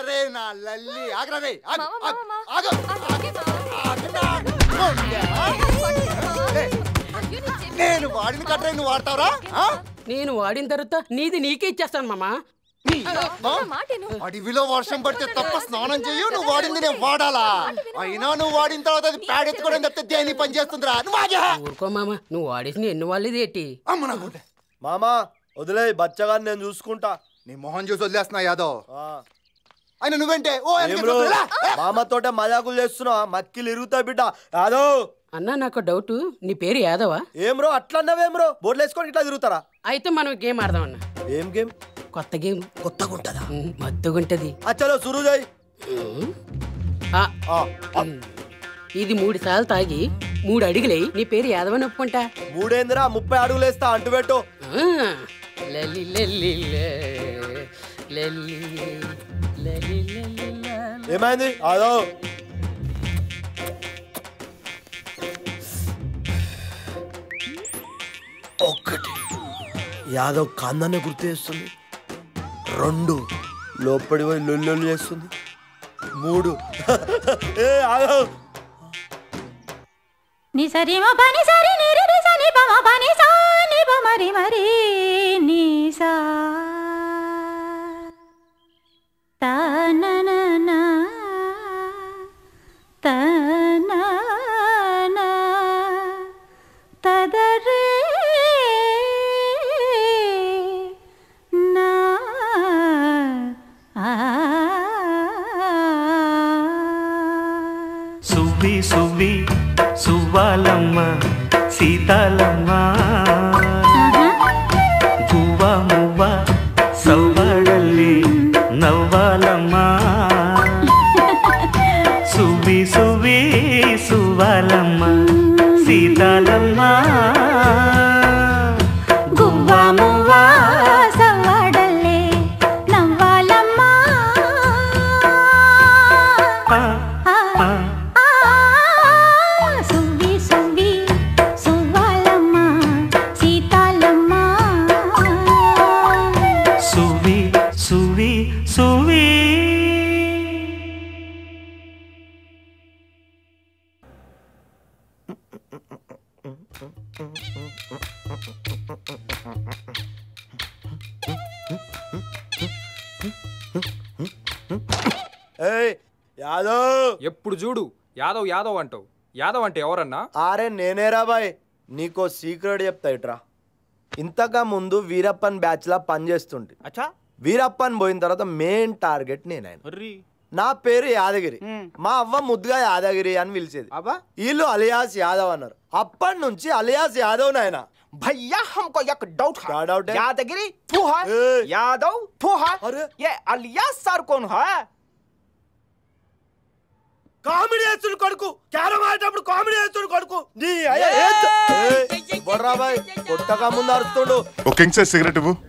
ఆగరే నా లల్లి ఆగరా రే ఆగు, మామ, ఆగు, మామ, ఆగు, ఆగు, మామ. ఆగరా. ఉందా? ఏయ్, నేను వాడిని కట్టరే నువ్వు వాడతావరా ఆ? నేను వాడిన తర్వాత నీది నీకే ఇచ్చేస్తాను మామా నీ అబ్బా. మాటేను అడవిలో వర్షం పడితే తప్ప స్నానం చెయ్యు నువ్వు వాడింది నేను వాడాలా అయినా నువ్వు వాడిన తర్వాత అది ప్యాడ్ ఎత్తుకోవడం తప్పితే దేని పని చేస్తుందిరా నువ్వు ఆగే ఊరుకో మామ నువ్వు వాడేసిన ఎన్ని వాళ్ళది ఏంటి అమ్మ నాకుంటే మామా వదిలే బచ్చగాని నేను చూసుకుంటా నీ మొహం చూసి వదిలేస్తున్నా యాదవ్ ఆ. ఆయన నువ్వేంటే ఓ ఏం వెనక్కి బ్రో వదిలే. ఏ, మామతోటే మజాకులు చేస్తున్నా మక్కిలు ఇరుగుతాయి బిడ్డ యాదో అన్నా నాకు డౌట్ నీ పేరు యాదవా ఏం బ్రో అట్లా అన్నావేం బ్రో బోర్డులు వేసుకొని ఇట్లా తిరుగుతారా అయితే మనం గేమ్ ఆడదాం అన్న ఏం గేమ్ కొత్త గేమ్ కొత్తగా ఉంటదా ఉమ్, మత్తుగుంటది అచ్చలో సురు చేయి ఉమ్. ఆ, ఆ, ఆ. ఉమ్. ఇది మూడు సార్లు తాగి మూడు అడిగిలే నీ పేరు యాదవని ఒప్పుకుంటా మూడేందిరా ముప్పై అడుగులు వేస్తా అంటు పెట్టు ఆ, లలి లలి లే, లలి, లలి లలి లా. ఏమైంది అదో ఒక్కటి యాదవ్ కాందాన్ని గుర్తు చేస్తుంది రెండు లోపడి పోయి లొల్లు చేస్తుంది మూడు ఏ యాదవ్ ని సరి మ పని సరి ని రి రి స ని ప మ పని సా ని ప మరి మరి ని సా త న న న త న న త ద రే నా ఆ సువ్వి సువ్వి సువ్వాలమ్మ సీతాలమ్మ గువ్వ మువ్వ సవ్వడల్లి నవ్వాలమ్మ సువ్వి సువ్వి సువ్వాలమ్మ సీతాలమ్మ గువ్వ మువ్వ సవ్వడల్లే నవ్వాలమ్మా ఆ, ఆ, ఆ. ఆ, సువ్వి సువ్వి సువ్వాలమ్మ సీతాలమ్మ సువి సువి సువి ఏయ్ యాదవ్ ఎప్పుడు చూడు యాదవ్ యాదవ్ అంటావు యాదవ్ అంటే ఎవరన్నా ఆరే నేనేరా బాయ్ నీకో సీక్రెట్ చెప్తా ఇట్రా ఇంతగా ముందు వీరప్పన్ బ్యాచ్ లా పనిచేస్తుంటే అచ్చా వీరప్పన్ పోయిన తర్వాత మెయిన్ టార్గెట్ నేనాయన అర్రీ నా పేరు యాదగిరి మా అవ్వ ముద్దుగా యాదగిరి అని పిలిచేది అబ్బా వీళ్ళు అలియాస్ యాదవ్ అన్నారు అప్పటి నుంచి అలియాస్ యాదవ్ నాయన भैया हमको एक डाउट है क्या डाउट है? यादगिरी तू है ए। यादव तू है अरे। ये अलियास सर कौन है కామెడీ చేస్తుడు కొడుకు క్యారం ఆడేటప్పుడు కామెడీ చేస్తుడు కొడుకు నీ అయ్య ఏయ్, బొర్రా బాయ్ కొట్టగా ముందు అరుస్తుండు ఓ కింగ్ సైజ్ సిగరెట్ ఇవ్వు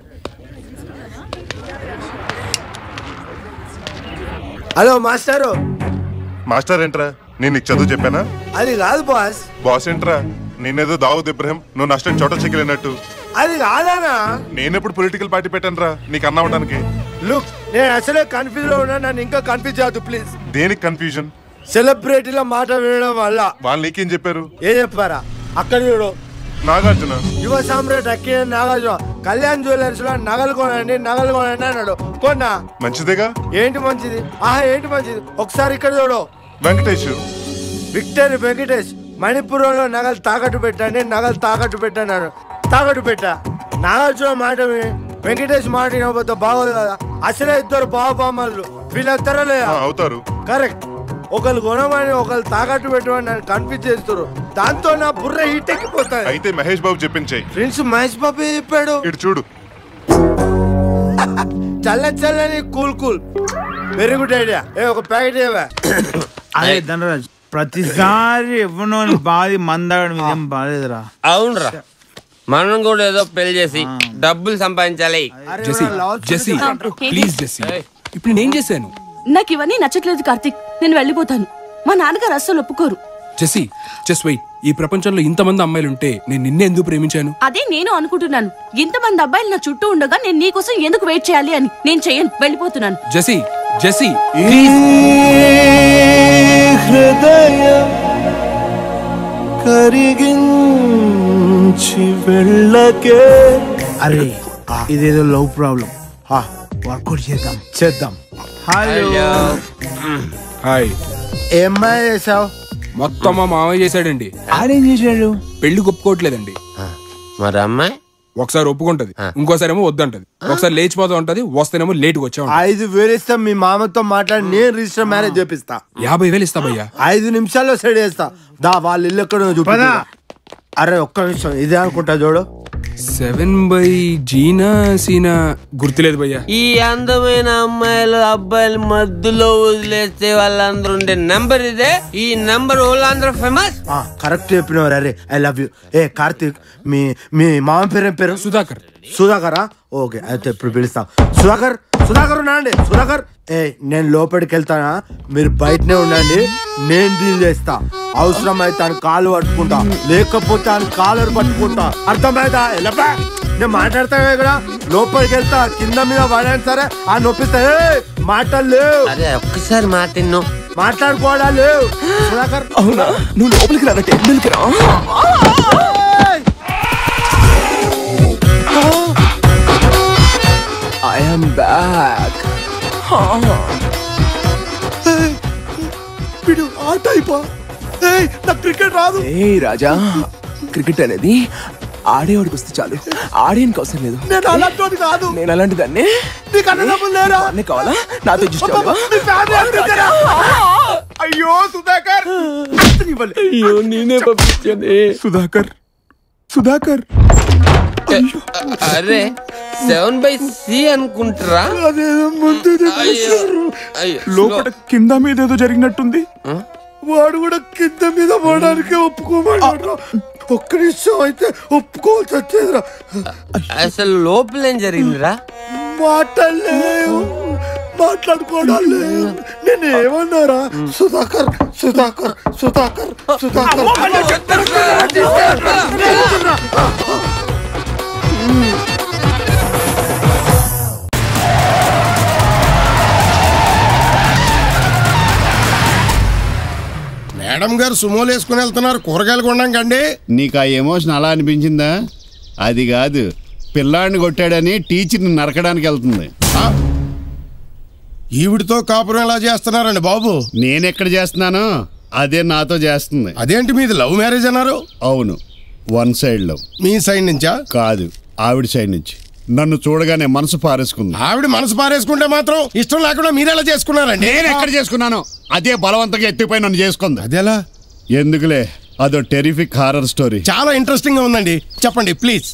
హలో మాస్టరు మాస్టర్ ఏంట్రా నేను నీకు చదువు చెప్పానా అది కాదు బాస్ బాస్ ఏంట్రా నేనేదో దావుద్ ఇబ్రహీం నువ్వు నష్టం చోట చెక్కిలినట్టు అది కాదానా నేనెప్పుడు పొలిటికల్ పార్టీ పెట్టాను రా నీకు అన్న అవడానికి లుక్ నేను అసలే కన్ఫ్యూజ్ లో ఉన్నా నన్ను ఇంకా కన్ఫ్యూజ్ చేయద్దు ప్లీజ్ దేనికి కన్ఫ్యూజన్ సెలబ్రిటీల మాట వినడం వల్ల వాళ్ళు నీకేం చెప్పారు ఏం చెప్పారా అక్కడ చూడు నాగార్జున యువ సామ్రాట్ అక్కిన నాగార్జున కళ్యాణ్ జ్యువెలర్స్ లో నగలు కొనండి నగలు కొనండి అన్నాడు కొన్నా మంచిదేగా ఏంటి మంచిది ఆహా ఏంటి మంచిది ఒకసారి ఇక్కడ చూడు వెంకటేష్ విక్టరీ వెంకటేష్ మణిపురంలో నగలు తాకట్టు పెట్టండి నగలు తాకట్టు పెట్టన్నాడు తాకట్టు పెట్టా నాగార్జున మాట విని వెంకటేష్ మాట వినకపోతే బాగోదు కదా అసలే ఇద్దరు బావబామ్మలు వీళ్ళిద్దరే ఆ, లేదా అవుతారు కరెక్ట్ ఒకళ్ళు కొనమని ఒకళ్ళు తాకట్టు పెట్టమని నన్ను కన్ఫ్యూజ్ చేస్తారు దాంతో నా బుర్ర హీట్ ఎక్కిపోతుంది అయితే మహేష్ బాబు చెప్పించాయి ఫ్రెండ్స్ మహేష్ బాబు ఏం చెప్పాడు ఇటు చూడు చల్ల చల్లని cool cool very good idea ఏ ఒక ప్యాకెట్ ఏవా అదే ధనరాజ్ ప్రతిసారి ఎవరినోని బాధి మందాగడం ఇదేం బాధలేదురా అవునరా మనం కూడా ఏదో పెళ్లి చేసి డబ్బులు సంపాదించాలి జెసి జెసి ప్లీజ్ జెసి ఇప్పుడు నేనేం చేశాను నాకు ఇవన్నీ నచ్చట్లేదు కార్తిక్ నేను వెళ్ళిపోతాను మా నాన్నగారు అస్సలు ఒప్పుకోరు జెసి జస్ట్ వెయిట్ ఈ ప్రపంచంలో ఇంతమంది అమ్మాయిలు ఉంటే నేను నిన్నే ఎందుకు ప్రేమించాను అదే నేను అనుకుంటున్నాను ఇంతమంది అబ్బాయిలు నా చుట్టూ ఉండగా నేను నీకోసం ఎందుకు వెయిట్ చేయాలి అని నేను చెయ్యను వెళ్ళిపోతున్నాను జెసి జెసి ఈ హృదయం కరిగించి వెళ్ళకే అరే ఇదేదో లవ్ ప్రాబ్లం వర్కౌట్ చేద్దాం చేద్దాం హలో హాయ్ ఏమై చేసావు మొత్తం మా మామయ్య చేశాడండి ఆడేం చేశాడు పెళ్లి ఒప్పుకోవట్లేదండి మరి అమ్మాయి ఒకసారి ఒప్పుకుంటది ఇంకోసారి ఏమో వద్దంటది ఒకసారి లేచిపోతా ఉంటది వస్తేనేమో లేట్ వచ్చా ఉంటది. ఐదు వేలు ఇస్తా మీ మామతో మాట్లాడి నేను రిజిస్టర్ మ్యారేజ్ చేపిస్తా యాభై వేలు ఇస్తా భయ్యా ఐదు నిమిషాల్లో సెట్ చేస్తా దా వాళ్ళ ఇల్లు ఎక్కడ చూపి అరే ఒక్క నిమిషం ఇదే అనుకుంటా చూడు సెవెన్ బై జీనా సీనా గుర్తులేదు భయ్యా ఈ అందమైన అమ్మాయిలు అబ్బాయిలు మధ్యలో వదిలేస్తే వాళ్ళందరూ ఉండే నంబర్ ఇదే ఈ నంబర్ వాళ్ళందరూ ఫేమస్ కరెక్ట్ చెప్పినవారు అరే ఐ లవ్ యూ ఏ కార్తీక్ మీ మీ మామ పేరు ఏం పేరు సుధాకర్ సుధాకరా ఓకే అయితే ఇప్పుడు పిలుస్తాం సుధాకర్ సుధాకర్ ఉన్నాండి సుధాకర్ ఏ నేను లోపలికి వెళ్తానా మీరు బయటనే ఉండండి నేను డీల్ చేస్తా అవసరం అయితే ఆయన కాలు పట్టుకుంటా లేకపోతే ఆయన కాలర్ పట్టుకుంటా అర్థమైందా ఎలపా నేను మాట్లాడతా ఇక్కడ లోపలికి వెళ్తా కింద మీద పడాను సరే ఆ నొప్పిస్తా ఏ మాటలు లేవు అరే ఒక్కసారి మాట విన్ను. మాట్లాడుకోవడా లేవు సుధాకర్ అవునా నువ్వు లోపలికి రాదా టెంపుల్కి రా ఐఎమ్ బ్యాక్ వీడు ఆ టైపా ఏయ్ నాకు క్రికెట్ రాదు ఏ రాజా క్రికెట్ అనేది ఆడేవాడికి వస్తే చాలు ఆడేయనికి అవసరం లేదు నేను అలాంటి కాదు నేను అలాంటి దాన్ని నీకు అన్నదమ్ములు లేరా అన్నీ కావాలా నాతో చూసి మీ ఫ్యామిలీ అంతేనా? అయ్యో సుధాకర్ అయ్యో నేనే పంపించాను సుధాకర్ సుధాకర్ అరే సెవెన్ బై సి అనుకుంటారా అయ్యో, అయ్యో, లోపల కింద మీద ఏదో జరిగినట్టుంది వాడు కూడా కింద మీద పోవడానికి ఒప్పుకోమన్నాడు ఒక్క నిమిషం అయితే ఒప్పుకోవాల్సి వచ్చేదిరా అసలు లోపల ఏం జరిగిందిరా మాటలేవు మాట్లాడుకోవడం లేవు నేను ఏమన్నారా సుధాకర్ సుధాకర్ సుధాకర్ సుధాకర్ మేడం గారు సుమోలు వేసుకుని వెళ్తున్నారు కూరగాయలు కొనడం కండి నీకు ఆ ఎమోషన్ అలా అనిపించిందా అది కాదు పిల్లాడిని కొట్టాడని టీచర్ని నరకడానికి వెళ్తుంది ఈవిడితో కాపురం ఎలా చేస్తున్నారండి బాబు నేనెక్కడ చేస్తున్నాను అదే నాతో చేస్తుంది అదేంటి మీది లవ్ మ్యారేజ్ అన్నారు అవును వన్ సైడ్ లవ్ మీ సైడ్ నుంచా కాదు ఆవిడ సైడ్ నుంచి నన్ను చూడగానే మనసు పారేసుకుంది ఆవిడ మనసు పారేసుకుంటే మాత్రం ఇష్టం లేకుండా మీరెలా చేసుకున్నారండి నేను ఎక్కడ చేసుకున్నాను అదే బలవంతంగా ఎత్తిపోయి నన్ను చేసుకుంది అదేలా ఎందుకులే అదో టెరిఫిక్ హారర్ స్టోరీ చాలా ఇంట్రెస్టింగ్ గా ఉందండి చెప్పండి ప్లీజ్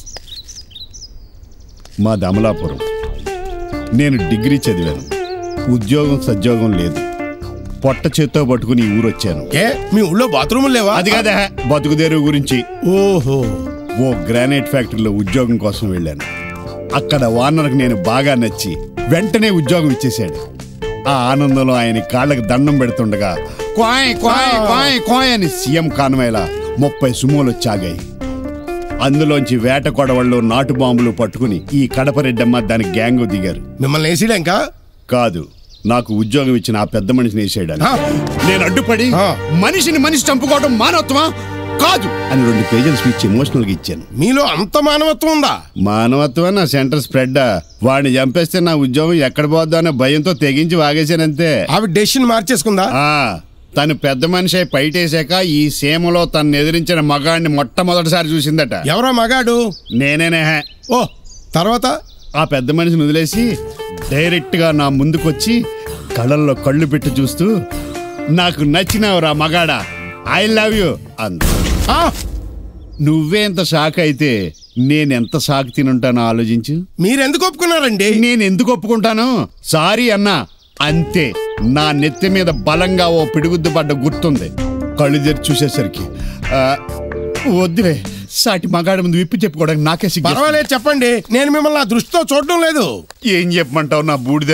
మా దమలాపురం నేను డిగ్రీ చదివాను ఉద్యోగం సద్యోగం లేదు పొట్ట చేత్తో పట్టుకుని ఈ ఊరు వచ్చాను ఏ మీ ఊళ్ళో బాత్రూములు లేవా అది కాదా బతుకుదేరు గురించి ఓహో ఓ గ్రానైట్ ఫ్యాక్టరీలో ఉద్యోగం కోసం వెళ్ళాను అక్కడ వానర్కి నేను బాగా నచ్చి వెంటనే ఉద్యోగం ఇచ్చేశాడు ఆ ఆనందంలో ఆయన కాళ్ళకి దండం పెడుతుండగా క్వాయ్ క్వాయ్ క్వాయ్ క్వాయ్ అని సీఎం కాన్వాయ్లా ముప్పై సుమోలు చాగాయి అందులోంచి వేట కొడవళ్ళు నాటు బాంబులు పట్టుకుని ఈ కడపరెడ్డమ్మ దాని గ్యాంగ్ దిగారు మిమ్మల్ని వేసిడాక కాదు నాకు ఉద్యోగం ఇచ్చిన ఆ పెద్ద మనిషిని వేసేయడానికి నేను అడ్డుపడి మనిషిని మనిషి చంపుకోవడం మానవత్వమా కాదు అని రెండు పేజీల స్పీచ్ ఎమోషనల్ గా ఇచ్చాను మీలో అంత మానవత్వం ఉందా మానవత్వం నా సెంటర్ స్ప్రెడ్ వాడిని చంపేస్తే నా ఉద్యోగం ఎక్కడ పోద్దా అనే భయంతో తెగించి వాగేశానంతే ఆవిడ డెసిషన్ మార్చేసుకుందా ఆ తను పెద్ద మనిషి అయి బయటేశాక ఈ సీమలో తను ఎదిరించిన మగాడిని మొట్టమొదటిసారి చూసిందట ఎవరా మగాడు నేనేనే ఓ తర్వాత ఆ పెద్ద మనిషిని వదిలేసి డైరెక్ట్ గా నా ముందుకొచ్చి కళ్ళల్లో కళ్ళు పెట్టి చూస్తూ నాకు నచ్చినావురా మగాడా ఐ లవ్ యూ అంత నువ్వే ఎంత షాక్ అయితే నేనెంత షాక్ తినుంటానో ఆలోచించు మీరెందుకు ఒప్పుకున్నారండి నేను ఎందుకు ఒప్పుకుంటాను సారీ అన్నా అంతే నా నెత్తి మీద బలంగా ఓ పిడుగుద్దు పడ్డ గుర్తుంది కళ్ళు తెరిచి చూసేసరికి ఆ, వద్దులే సాటి మగాడి ముందు విప్పి చెప్పుకోవడానికి నాకే సిగ్గు పర్వాలేదు చెప్పండి నేను మిమ్మల్ని నా దృష్టితో చూడడం లేదు ఏం చెప్పమంటావు నా బూడిద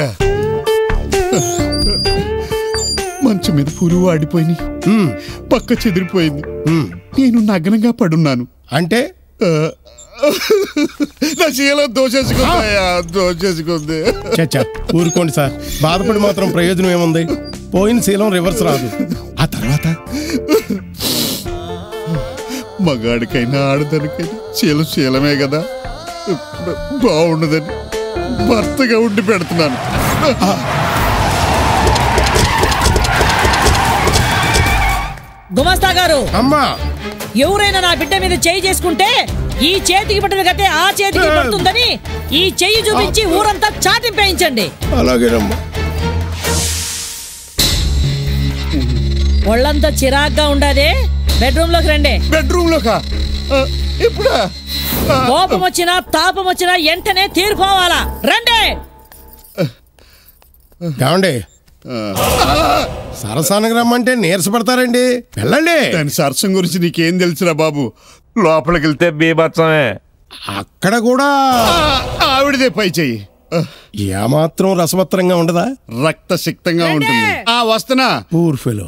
మంచం మీద పురుగు ఆడిపోయింది పక్క చెదిరిపోయింది నేను నగ్నంగా పడున్నాను అంటే నా శీలం దోషేసుకుందయ్యా దోషేసుకుంది చచ్చా ఊరుకోండి సార్ బాధపడి మాత్రం ప్రయోజనం ఏముంది పోయిన శీలం రివర్స్ రాదు ఆ తర్వాత మగాడికైనా ఆడదానికైనా శీలం శీలమే కదా బాగుండదని భర్తగా ఉండి పెడుతున్నాను గుమస్తా గారు అమ్మా ఎవరైనా నా బిడ్డ మీద చేయి చేసుకుంటే ఈ చేతికి పట్టిన గతే ఆ చేతికి పడుతుందని ఈ చెయ్యి చూపించి ఊరంతా చాటింపేయించండి అలాగేనమ్మా ఒళ్ళంతా చిరాగ్గా ఉండాదే బెడ్రూమ్ లోకి రండి బెడ్రూమ్ లోకా ఇప్పుడా కోపం వచ్చినా తాపం వచ్చినా వెంటనే తీరిపోవాలా రండి ఏమండి సరసానికి రమ్మంటే నీరసపడతారండి వెళ్ళండి దాని సరసం గురించి నీకేం తెలుసురా బాబు లోపలికి వెళ్తే బీభత్సమే అక్కడ కూడా ఆవిడదే పై చెయ్యి ఏమాత్రం రసవత్రంగా ఉండదా రక్తసిక్తంగా ఉంటుంది ఆ వస్తున్నా పూర్ ఫెలో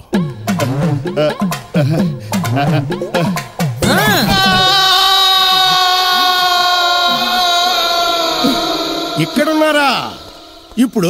ఇక్కడున్నారా ఇప్పుడు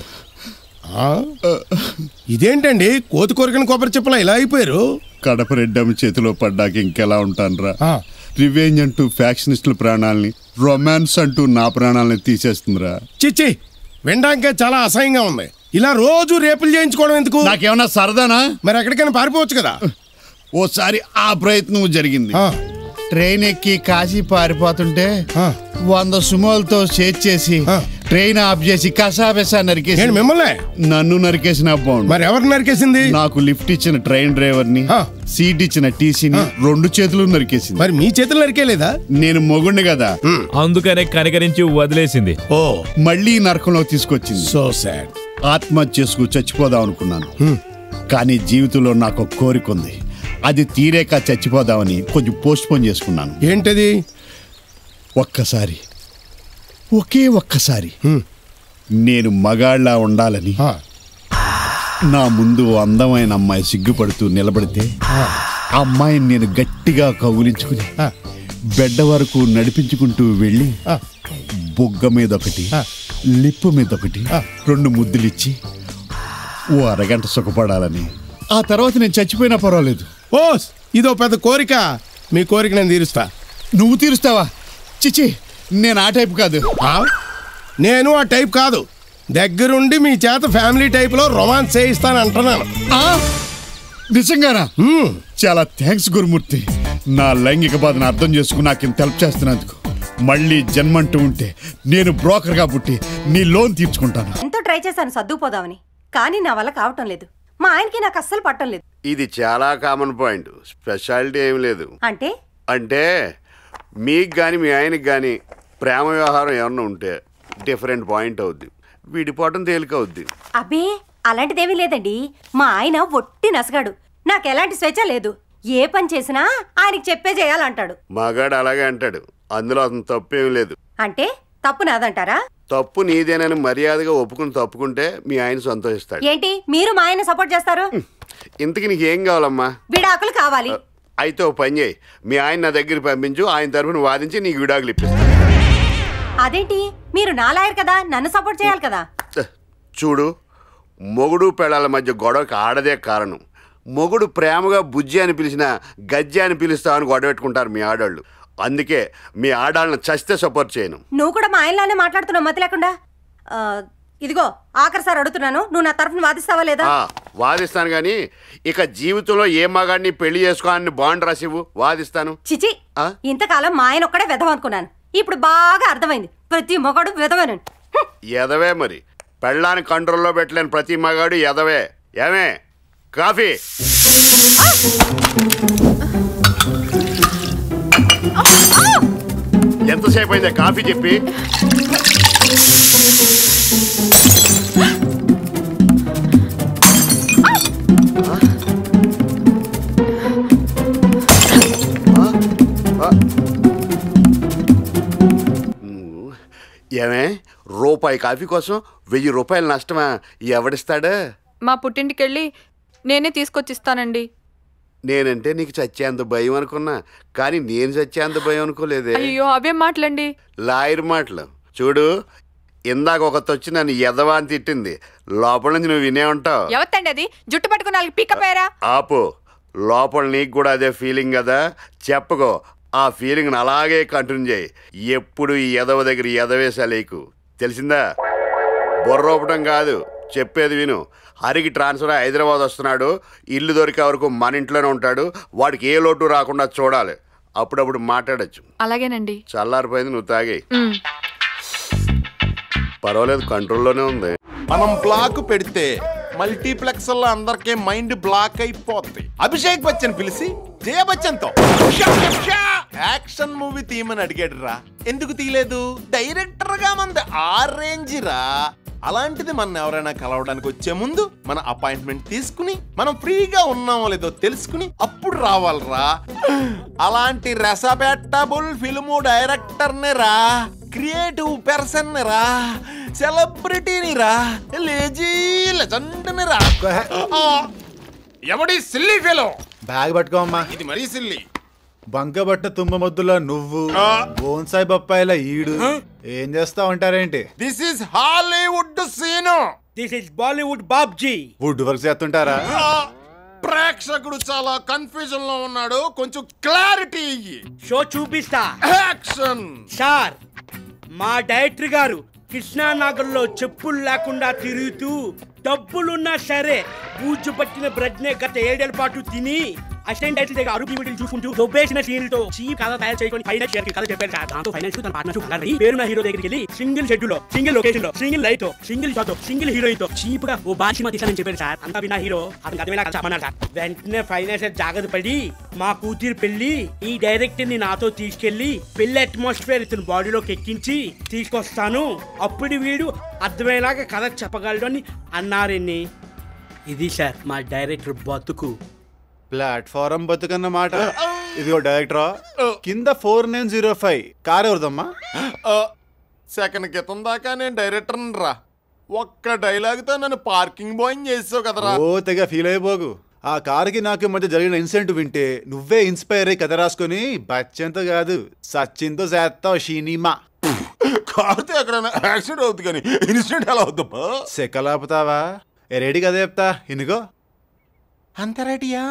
ఆ? ఇదేంటండి కోతి కోరికని కొబ్బరి చెప్పలా ఇలా అయిపోయారు కడప రెడ్డమ్మ చేతిలో పడ్డాక ఇంకెలా ఉంటానురా రివెంజ్ అంటూ ఫ్యాక్షనిస్టుల ప్రాణాలని రొమాన్స్ అంటూ నా ప్రాణాలని తీసేస్తుందిరా చిచ్చి వినడానికే చాలా అసహ్యంగా ఉంది ఇలా రోజు రేపులు చేయించుకోవడం ఎందుకు నాకేమన్నా సరదానా మరి ఎక్కడికైనా పారిపోవచ్చు కదా ఓసారి ఆ ప్రయత్నం జరిగింది ట్రైన్ ఎక్కి కాశీ పారిపోతుంటే వంద సుమోలతో చేసి ట్రైన్ ఆఫ్ చేసి కసాబెసా నరికేసి ఏంటి మిమ్మల్ని నన్ను నరికేసిన బాగుండు మరి ఎవరు నరికేసింది నాకు లిఫ్ట్ ఇచ్చిన ట్రైన్ డ్రైవర్ ని సీట్ ఇచ్చిన టీసీని రెండు చేతులు నరికేసింది మరి మీ చేతులు నరికేలేదా నేను మొగుండి కదా అందుకనే కనికరించి వదిలేసింది ఓ మళ్ళీ ఈ నరకంలో తీసుకొచ్చింది సో సాడ్ ఆత్మహత్య చేసుకు చచ్చిపోదాం అనుకున్నాను కానీ జీవితంలో నాకు ఒక కోరిక ఉంది అది తీరేక చచ్చిపోదామని కొంచెం పోస్ట్ పోన్ చేసుకున్నాను ఏంటది ఒక్కసారి ఒకే ఒక్కసారి నేను మగాళ్ళ ఉండాలని నా ముందు ఓ అందమైన అమ్మాయి సిగ్గుపడుతూ నిలబడితే ఆ అమ్మాయిని నేను గట్టిగా కౌగిలించుకుని బెడ్డ వరకు నడిపించుకుంటూ వెళ్ళి బొగ్గ మీద ఒకటి లిప్పు మీద ఒకటి రెండు ముద్దులిచ్చి ఓ అరగంట సుఖపడాలని ఆ తర్వాత నేను చచ్చిపోయినా పర్వాలేదు ఓ ఇదో పెద్ద కోరిక మీ కోరిక నేను తీరుస్తా నువ్వు తీరుస్తావా చిచి నేను ఆ టైప్ కాదు నేను ఆ టైప్ కాదు దగ్గరుండి మీ చేత ఫ్యామిలీ టైప్ లో రొమాన్స్ చేయిస్తాను అంటున్నాను నిజంగానా చాలా థ్యాంక్స్ గురుమూర్తి నా లైంగిక బాధను అర్థం చేసుకుని నాకు ఇంత హెల్ప్ చేస్తున్నందుకు మళ్ళీ జన్మంటూ ఉంటే నేను బ్రోకర్గా పుట్టి నీ లోన్ తీర్చుకుంటాను ఎంతో ట్రై చేశాను సర్దుకుపోదామని కానీ నా వల్ల కావటం లేదు మా ఆయనకి నాకు అస్సలు పట్టం లేదు ఇది చాలా కామన్ పాయింట్ స్పెషాలిటీ ఏం లేదు అంటే అంటే మీకు కానీ మీ ఆయనకి కానీ ప్రేమ వ్యవహారం ఏమన్నా ఉంటే డిఫరెంట్ పాయింట్ అవుద్ది విడిపోవటం తేలిక అవుద్ది అబ్బే అలాంటిదేమీ లేదండి మా ఆయన ఒట్టి నసగాడు నాకు ఎలాంటి స్వేచ్ఛ లేదు ఏ పని చేసినా ఆయనకి చెప్పే చేయాలంటాడు మగాడు అలాగే అంటాడు అందులో అతను తప్పేం లేదు అంటే తప్పు నాదంటారా తప్పు నీదేనని మర్యాదగా ఒప్పుకుని తప్పుకుంటే మీ ఆయన సంతోషిస్తాడు ఏంటి మీరు మా ఆయన సపోర్ట్ చేస్తారు ఇంతకి నీకు ఏం కావాలమ్మా విడాకులు కావాలి అయితే ఓ పని చేయి మీ ఆయన నా దగ్గరికి పంపించు ఆయన తరఫున వాదించి నీకు విడాకులు ఇప్పిస్తాను అదేంటి మీరు నా లాయర్ కదా నన్ను సపోర్ట్ చేయాలి కదా చూడు మొగుడు పెళ్ళాల మధ్య గొడవకి ఆడదే కారణం మొగుడు ప్రేమగా బుజ్జి అని పిలిచిన గజ్జి అని పిలుస్తామని గొడవ పెట్టుకుంటారు మీ ఆడవాళ్ళు అందుకే మీ ఆడాళ్ళని చస్తే సపోర్ట్ చేయను నువ్వు కూడా మా ఆయనలానే మాట్లాడుతున్నావు మతి లేకుండా ఆ, ఇదిగో ఆఖరి సార్ అడుగుతున్నాను నువ్వు నా తరఫున వాదిస్తావా లేదా ఆ, వాదిస్తాను కానీ ఇక జీవితంలో ఏ మగాడిని పెళ్లి చేసుకోవాలని బాండ్ రాసివ్వు వాదిస్తాను చిచి ఆ? ఇంతకాలం మా ఆయన ఒక్కడే విధం అనుకున్నాను ఇప్పుడు బాగా అర్థమైంది ప్రతి మొగడు విధవేనండి ఎదవే మరి పెళ్ళాన్ని కంట్రోల్లో పెట్టలేని ప్రతి మగాడు ఎదవే ఏమే కాఫీ ఎంతసేపు అయిందే కాఫీ చెప్పి ఏమే రూపాయి కాఫీ కోసం వెయ్యి రూపాయలు నష్టమా ఎవడిస్తాడా మా పుట్టింటికెళ్ళి నేనే తీసుకొచ్చిస్తానండి నేనంటే నీకు చచ్చేంత భయం అనుకున్నా కానీ నేను చచ్చేంత భయం అనుకోలేదే అయ్యో అవేం మాటలండి లాయర్ మాటలు చూడు ఇందాక ఒకటి వచ్చి నన్ను ఎదవా అని తిట్టింది లోపల నుంచి నువ్వు వినే ఉంటావు ఎవత్తండి అది జుట్టు పట్టుకుని వాళ్ళకి పిక్కపోయారా ఆపు లోపల నీకు కూడా అదే ఫీలింగ్ కదా చెప్పుకో ఆ ఫీలింగ్ అలాగే కంటిన్యూ చేయి ఎప్పుడు ఈ ఎదవ దగ్గర ఈ ఎదవేసా లేకు తెలిసిందా బొర్రోపటం కాదు చెప్పేది విను హరికి ట్రాన్స్ఫర్ అయి హైదరాబాద్ వస్తున్నాడు ఇల్లు దొరికే వరకు మన ఇంట్లోనే ఉంటాడు వాడికి ఏ లోటు రాకుండా చూడాలి అప్పుడప్పుడు మాట్లాడచ్చు అలాగేనండి చల్లారిపోయింది నువ్వు తాగి ఉమ్. పర్వాలేదు కంట్రోల్లోనే ఉంది మనం బ్లాక్ పెడితే మల్టీప్లెక్స్ లో అందరికీ మైండ్ బ్లాక్ అయిపోద్ది అభిషేక్ బచ్చన్ పిలిచి జయ బచ్చన్ తో యాక్షన్ మూవీ తీయమని అడిగాడు రా ఎందుకు తీయలేదు డైరెక్టర్ గా మంది ఆ రేంజ్ రా అలాంటిది మన ఎవరైనా కలవడానికి వచ్చే ముందు మన అపాయింట్మెంట్ తీసుకుని మనం ఫ్రీగా ఉన్నామో లేదో తెలుసుకుని అప్పుడు రావాలరా అలాంటి రెసబెట్టబుల్ ఫిల్ము డైరెక్టర్ని రా క్రియేటివ్ పర్సన్ రా సెలబ్రిటీని రా లేజీ లెజెండ్ని రా ఆ, ఎవడి సిల్లీ ఫెలో బ్యాగ్ పట్టుకో అమ్మా ఇది మరీ సిల్లీ బంకబట్ట తుమ్మ మొద్దులో నువ్వు బోన్సాయి బొప్పాయిల ఈడు ఏం చేస్తా ఉంటారేంటి this is Hollywood scene this is Bollywood Babji wood work చేస్తుంటారా ప్రేక్షకుడు చాలా కన్ఫ్యూజన్ లో ఉన్నాడు కొంచెం క్లారిటీ ఇయ్యి షో చూపిస్తా యాక్షన్ సార్ మా డైరెక్టర్ గారు కృష్ణానగర్లో చెప్పులు లేకుండా తిరుగుతూ డబ్బులున్నా సరే బూజు పట్టిన బ్రెడ్నే గత ఏడేళ్ల పాటు తిని అసిస్టెంట్ డైరెక్టర్ దగ్గర అరుగు వీటిని చూసుకుంటూ దొబ్బేసిన సీన్లతో చీప్ కథ తయారు చేసుకొని ఫైనాన్స్ షేర్ కథ చెప్పారు సార్ దాంతో ఫైనాన్స్ తన పార్ట్నర్షిప్ పేరున్న హీరో దగ్గరికి వెళ్ళి సింగిల్ షెడ్యూల్ లో సింగిల్ లొకేషన్ లో సింగిల్ లైట్ తో సింగిల్ షాట్ తో సింగిల్ హీరోయిన్ తో చీప్ గా ఓ బాషిమా తీసానని చెప్పారు సార్ అంతా విన్న హీరో అతనికి అర్థమేలా కలిసి అమ్మన్నారు సార్ వెంటనే ఫైనాన్స్ జాగ్రత్త పడి మా కూతురు పెళ్లి ఈ డైరెక్టర్ ని నాతో తీసుకెళ్లి పెళ్లి అట్మాస్ఫియర్ ఇతని బాడీలోకి ఎక్కించి తీసుకొస్తాను అప్పుడు వీడు అర్థమయ్యేలాగా కథ చెప్పగలడు అని అన్నారని ఇది సార్ మా డైరెక్టర్ బతుకు ప్లాట్ఫారం బతుకన్నమాట ఇదిగో డైరెక్టరా కింద four nine zero five car ఎవరిదమ్మా సెకండ్ క్రితం దాకా నేను డైరెక్టర్ రా ఒక్క డైలాగ్ తో నన్ను పార్కింగ్ బాయ్ చేసావు కదరా ఓ తెగ ఫీల్ అయిపోకు ఆ కారుకి నాకు మధ్య జరిగిన ఇన్సిడెంట్ వింటే నువ్వే ఇన్స్పైర్ అయ్యి కథ రాసుకొని బచ్చంతో కాదు సచిన్తో చేస్తావు సినిమా కారుతో ఎక్కడైనా యాక్సిడెంట్ అవుతుంది కానీ ఇన్సిడెంట్ ఎలా అవుద్దమ్మా సెకలాపుతావా ఏ రెడీ కదా చెప్తా ఇనుగో అంత రెడీయా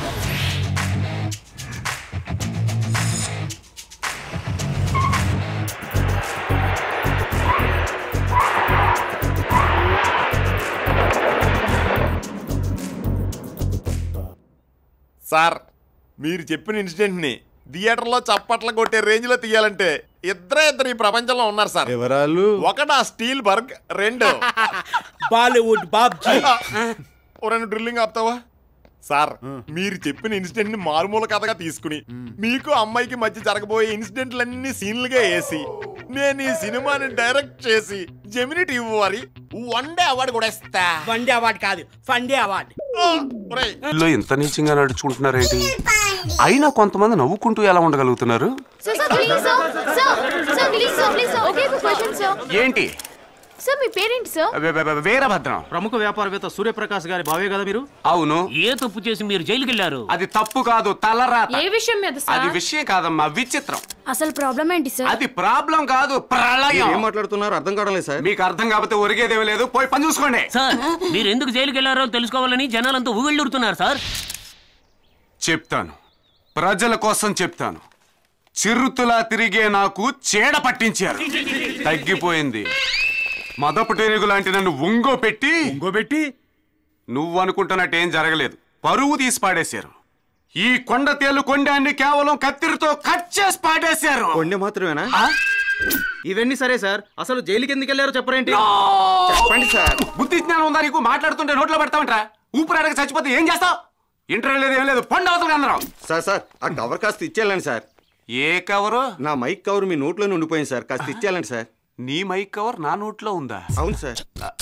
సార్ మీరు చెప్పిన ఇన్సిడెంట్ ని థియేటర్లో చప్పట్లు కొట్టే రేంజ్ లో తీయాలంటే ఇద్దరే ఇద్దరు ఈ ప్రపంచంలో ఉన్నారు సార్ ఎవరాలు ఒకటి ఆ స్టీల్ బర్గ్ రెండు బాలీవుడ్ బాబ్జీ ఓ రెండు డ్రిల్లింగ్ ఆపుతావా సార్ మీరు చెప్పిన ఇన్సిడెంట్ ని మారుమూల కథగా తీసుకుని మీకు అమ్మాయికి మధ్య జరగబోయే ఇన్సిడెంట్లన్నీ సీన్లుగా వేసి నేను ఈ సినిమాని డైరెక్ట్ చేసి జెమిని టీవీ వారి వన్ డే అవార్డు కూడా ఇస్తా వన్ డే అవార్డు కాదు ఫండే అవార్డు లో ఎంత నీచంగా నడుచుకుంటున్నారేంటి అయినా కొంతమంది నవ్వుకుంటూ ఎలా ఉండగలుగుతున్నారు sir sir please sir sir sir please sir please sir ఒకే ఒక క్వశ్చన్ సార్ ఏంటి సార్ మీ పేరెంట్ సార్ వే- వే- వే- వీరభద్రం ప్రముఖ వ్యాపారవేత్త సూర్యప్రకాష్ గారి బావే కదా మీరు అవును ఏ తప్పు చేసి మీరు జైలుకి వెళ్ళారు అది తప్పు కాదు తలరాత ఏ విషయం మీద అది సార్ విషయం కాదమ్మా విచిత్రం అసలు ప్రాబ్లం ఏంటి సార్ అది ప్రాబ్లం కాదు ప్రళయం ఏం మాట్లాడుతున్నారు అర్థం కావడం లేదు సార్ మీకు అర్థం కాకపోతే ఒరిగేదేమీ లేదు పోయి పని చూసుకోండి సార్ మీరు ఎందుకు జైలుకి వెళ్ళారో తెలుసుకోవాలని జనాలంతా ఊగిళ్ళుడుతున్నారు సార్ చెప్తాను ప్రజల కోసం చెప్తాను చిరుతులా తిరిగే నాకు చీడ పట్టించారు తగ్గిపోయింది మదపుటేనుగు లాంటి నన్ను ఒంగో పెట్టి ఒంగో పెట్టి నువ్వు అనుకుంటున్నట్టు ఏం జరగలేదు పరువు తీసి పాడేశారు ఈ కొండ తేలు కొండాన్ని కేవలం కత్తిరితో కట్ చేసి పాడేశారు కొండ మాత్రమేనా ఇవన్నీ సరే సార్ అసలు జైలుకి ఎందుకు వెళ్ళారో చెప్పరేంటి చెప్పండి సార్ బుద్ధి జ్ఞానం ఉందా నీకు మాట్లాడుతుంటే నోట్లో పెడతామంటరా ఊపిరాడక చచ్చిపోతే ఏం చేస్తావు ఇంటర్వ్యూ లేదు ఏం లేదు పండు అవతలకి అందరం సార్ సార్ ఆ కవర్ కాస్త ఇచ్చేయాలండి సార్ ఏ కవరు నా మైక్ కవర్ మీ నోట్లో ఉండిపోయింది సార్ కాస్త ఇచ్చేయాలండి సార్ నీ మైక్ కవర్ నా నోట్లో ఉందా అవును సార్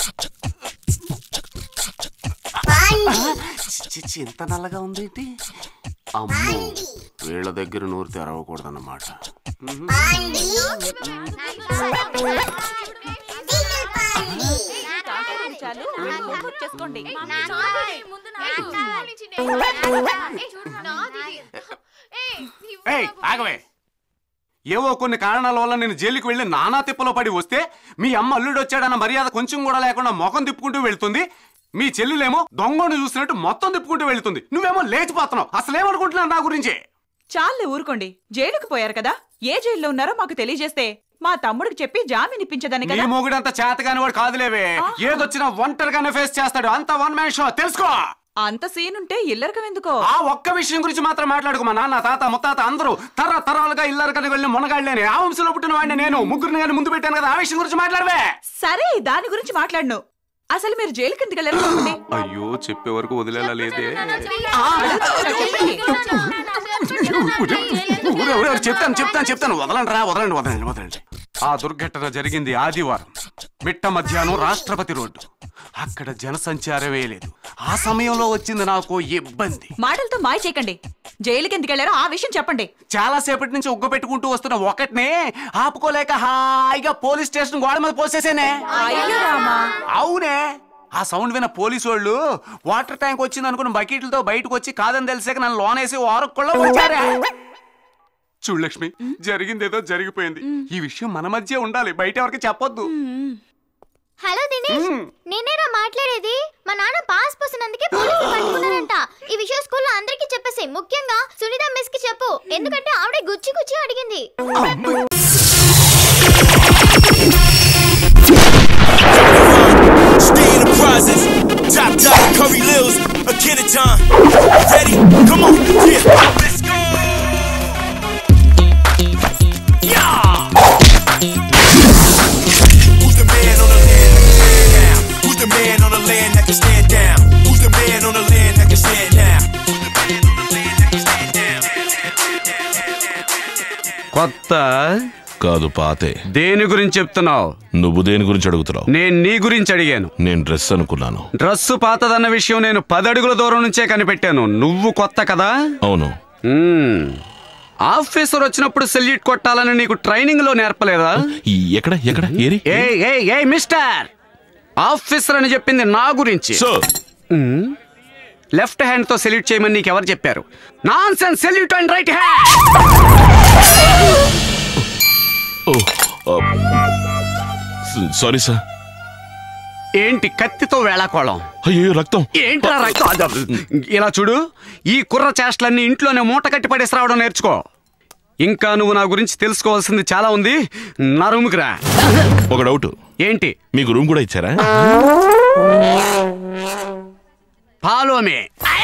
చిచ్చి ఎంత నల్లగా ఉంది ఏంటి అమ్మో వీళ్ళ దగ్గర నోరు తెరవకూడదన్నమాట చేసుకోండి ఏయ్ ఆగవే ఏవో కొన్ని కారణాల వల్ల నేను జైలుకి వెళ్ళి నానా తిప్పలో పడి వస్తే మీ అమ్మ అల్లుడు వచ్చాడన్న మర్యాద కొంచెం కూడా లేకుండా ముఖం తిప్పుకుంటూ వెళ్తుంది మీ చెల్లెలేమో దొంగను చూసినట్టు మొత్తం తిప్పుకుంటూ వెళ్తుంది నువ్వేమో లేచిపోతున్నావు అసలేమనుకుంటున్నావు నా గురించి చాలే ఊరుకోండి జైలుకు పోయారు కదా ఏ జైల్లో ఉన్నారో మాకు తెలియజేస్తే మా తమ్ముడికి చెప్పి జామీన్ ఇప్పించదని నీ కదా మొగుడంత చేతగాని వాడు కాదులేవే ఏదొచ్చినా ఒంటరిగానే ఫేస్ చేస్తాడు అంత వన్ మ్యాన్ షో తెలుసుకో అంత సీన్ ఉంటే ఇల్లరకం ఎందుకో ఆ ఒక్క విషయం గురించి మాత్రం మాట్లాడుకో మా నాన్న తాత ముత్తాత అందరూ తర తరాలుగా ఇల్లరికని వెళ్ళిన మునగాళ్ళని ఆ వంశంలో పుట్టిన వాడిని నేను ముగ్గురిని కానీ ముందు పెట్టాను కదా ఆ విషయం గురించి మాట్లాడవే సరే దాని గురించి మాట్లాడను అసలు మీరు జైలు కిందకి వెళ్ళారు చెప్పండి. అయ్యో చెప్పే వరకు వదిలేలా లేదే ఆ, చెప్పండి. ఊరు, ఊరు, ఊరు, చెప్తాను చెప్తాను చెప్తాను వదలండి రా వదలండి వదలండి వదలండి ఆ దుర్ఘటన జరిగింది ఆదివారం మిట్ట మధ్యాహ్నం రాష్ట్రపతి రోడ్డు అక్కడ జనసంచారమే లేదు ఆ సమయంలో వచ్చింది నాకు ఇబ్బంది మాటలతో మాయ చేయకండి జైలుకి ఎందుకు వెళ్ళారో ఆ విషయం చెప్పండి చాలా సేపటి నుంచి ఉగ్గ పెట్టుకుంటూ వస్తున్న ఒకటినే ఆపుకోలేక హాయిగా పోలీస్ స్టేషన్ గోడ మీద పోసేసేనే అయ్యో రామా. అవునే ఆ సౌండ్ విన్న పోలీసు వాళ్ళు వాటర్ ట్యాంక్ వచ్చింది అనుకుని బకెట్లతో బయటకు వచ్చి కాదని తెలిసాక నన్ను లోనేసి వారకుల్లో వచ్చారే చూడు లక్ష్మి జరిగిందేదో జరిగిపోయింది ఈ విషయం మన మధ్య ఉండాలి బయట ఎవరికి చెప్పొద్దు హలో దినేష్ నేనేరా మాట్లాడేది మా నాన్న పాస్ పోసినందుకే పోలీసులు పట్టుకున్నారంట ఈ విషయం స్కూల్లో అందరికీ చెప్పేసి ముఖ్యంగా సునీత మిస్ కి చెప్పు ఎందుకంటే ఆవిడ గుచ్చి గుచ్చి అడిగింది Stay in the process. Top dog, Curry Lils, a kid of time. Ready? Come on, yeah. Let's go. Yeah. Who's the man on the land that can stand now? Who's the man on the land that can stand down? Who's the man on the land that can stand now? కొత్త కాదు పాతే దేని గురించి చెప్తున్నావు నువ్వు దేని గురించి అడుగుతున్నావు నేను నీ గురించి అడిగాను నేను డ్రెస్ అనుకున్నాను డ్రస్సు పాతదన్న విషయం నేను పదడుగుల దూరం నుంచే కనిపెట్టాను నువ్వు కొత్త కదా అవును మ్మ్. ఆఫీసర్ వచ్చినప్పుడు సెల్యూట్ కొట్టాలని నీకు ట్రైనింగ్ లో నేర్పలేదా ఎక్కడ ఎక్కడ ఏరి ఏ ఏ ఏ మిస్టర్ ఆఫీసర్ అని చెప్పింది నా గురించి మ్మ్. లెఫ్ట్ హ్యాండ్ తో సెల్యూట్ చేయమని నీకు ఎవరు చెప్పారు nonsense salute and right sorry sir ఏంటి కత్తితో వేళాకోళం అయ్యో రక్తం ఏంట్రా రక్తం అద- ఇలా చూడు ఈ కుర్ర చేష్టలన్నీ ఇంట్లోనే మూట కట్టి పడేసి రావడం నేర్చుకో ఇంకా నువ్వు నా గురించి తెలుసుకోవాల్సింది చాలా ఉంది నా రూమ్కి రా ఒక డౌట్ ఏంటి మీకు రూమ్ కూడా ఇచ్చారా పాలోమే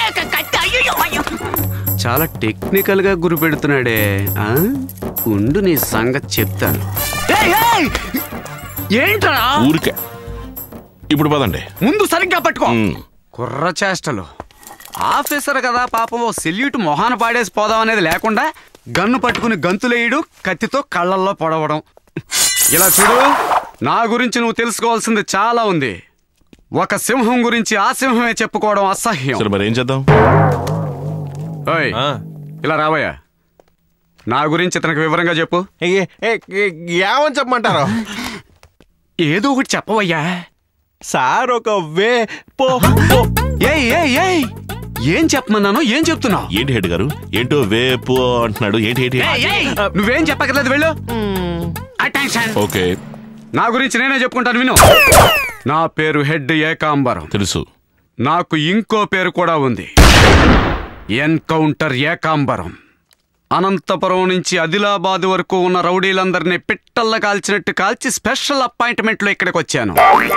చాలా టెక్నికల్ గా గురి పెడుతున్నాడే ఆ? ఉండు నీ సంగతి చెప్తాను ఏయ్, ఏయ్! ఏంట్రా ఊరికే ఇప్పుడు పదండి ముందు సరిగ్గా పట్టుకో కుర్ర చేష్టలు ఆఫీసర్ కదా పాపం ఓ సెల్యూట్ మొహాన పాడేసి పోదాం అనేది లేకుండా గన్ను పట్టుకుని గంతులేయడు కత్తితో కళ్ళల్లో పొడవడం ఇలా చూడు నా గురించి నువ్వు తెలుసుకోవాల్సింది చాలా ఉంది ఒక సింహం గురించి ఆ సింహమే చెప్పుకోవడం అసహ్యం సరే మరి ఏం చేద్దాం ఓయ్, ఇలా రాబోయా నా గురించి ఇతనికి వివరంగా చెప్పు ఏమని చెప్పమంటారు ఏదో ఒకటి చెప్పవయ్యా సార్ ఒక వే పో ఏయ్ ఏయ్ ఏయ్ ఏం చెప్పమన్నాను ఏం చెప్తున్నావు ఏంటి హెడ్ గారు ఏంటో వేపు అంటున్నాడు ఏంటి ఏంటి ఏయ్, ఏయ్, నువ్వేం చెప్పక్కర్లేదు వెళ్ళు అటెన్షన్ ఓకే నా గురించి నేనే చెప్పుకుంటాను విను నా పేరు హెడ్ ఏకాంబరం తెలుసు నాకు ఇంకో పేరు కూడా ఉంది ఎన్కౌంటర్ ఏకాంబరం అనంతపురం నుంచి ఆదిలాబాద్ వరకు ఉన్న రౌడీలందరినీ పిట్టల్ల కాల్చినట్టు కాల్చి స్పెషల్ అపాయింట్మెంట్లో ఇక్కడికి వచ్చాను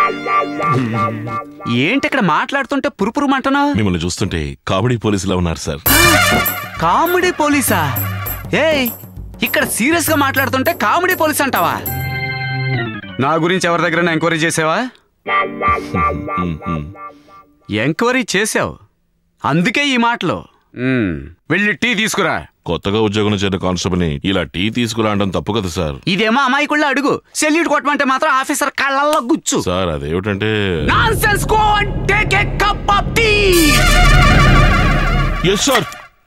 ఏంటి ఇక్కడ మాట్లాడుతుంటే పురుపురు మంటనా మిమ్మల్ని చూస్తుంటే కామెడీ పోలీసులా ఉన్నారు సార్ కామెడీ పోలీసా ఏయ్ ఇక్కడ సీరియస్ గా మాట్లాడుతుంటే కామెడీ పోలీస్ అంటావా నా గురించి ఎవరి దగ్గర ఎంక్వైరీ చేసావా ఎంక్వైరీ చేసావు అందుకే ఈ మాటలు మ్మ్. వెళ్ళి టీ తీసుకురా కొత్తగా ఉద్యోగం చేరిన కానిస్టేబుల్ ని ఇలా టీ తీసుకురా అనడం తప్పు కదా సార్ ఇదేమో అమాయకుళ్ళ అడుగు సెల్యూట్ కొట్టమంటే మాత్రం ఆఫీసర్ కళ్ళల్లో గుచ్చు సార్ అదేమిటంటే nonsense go and take a cup of tea yes sir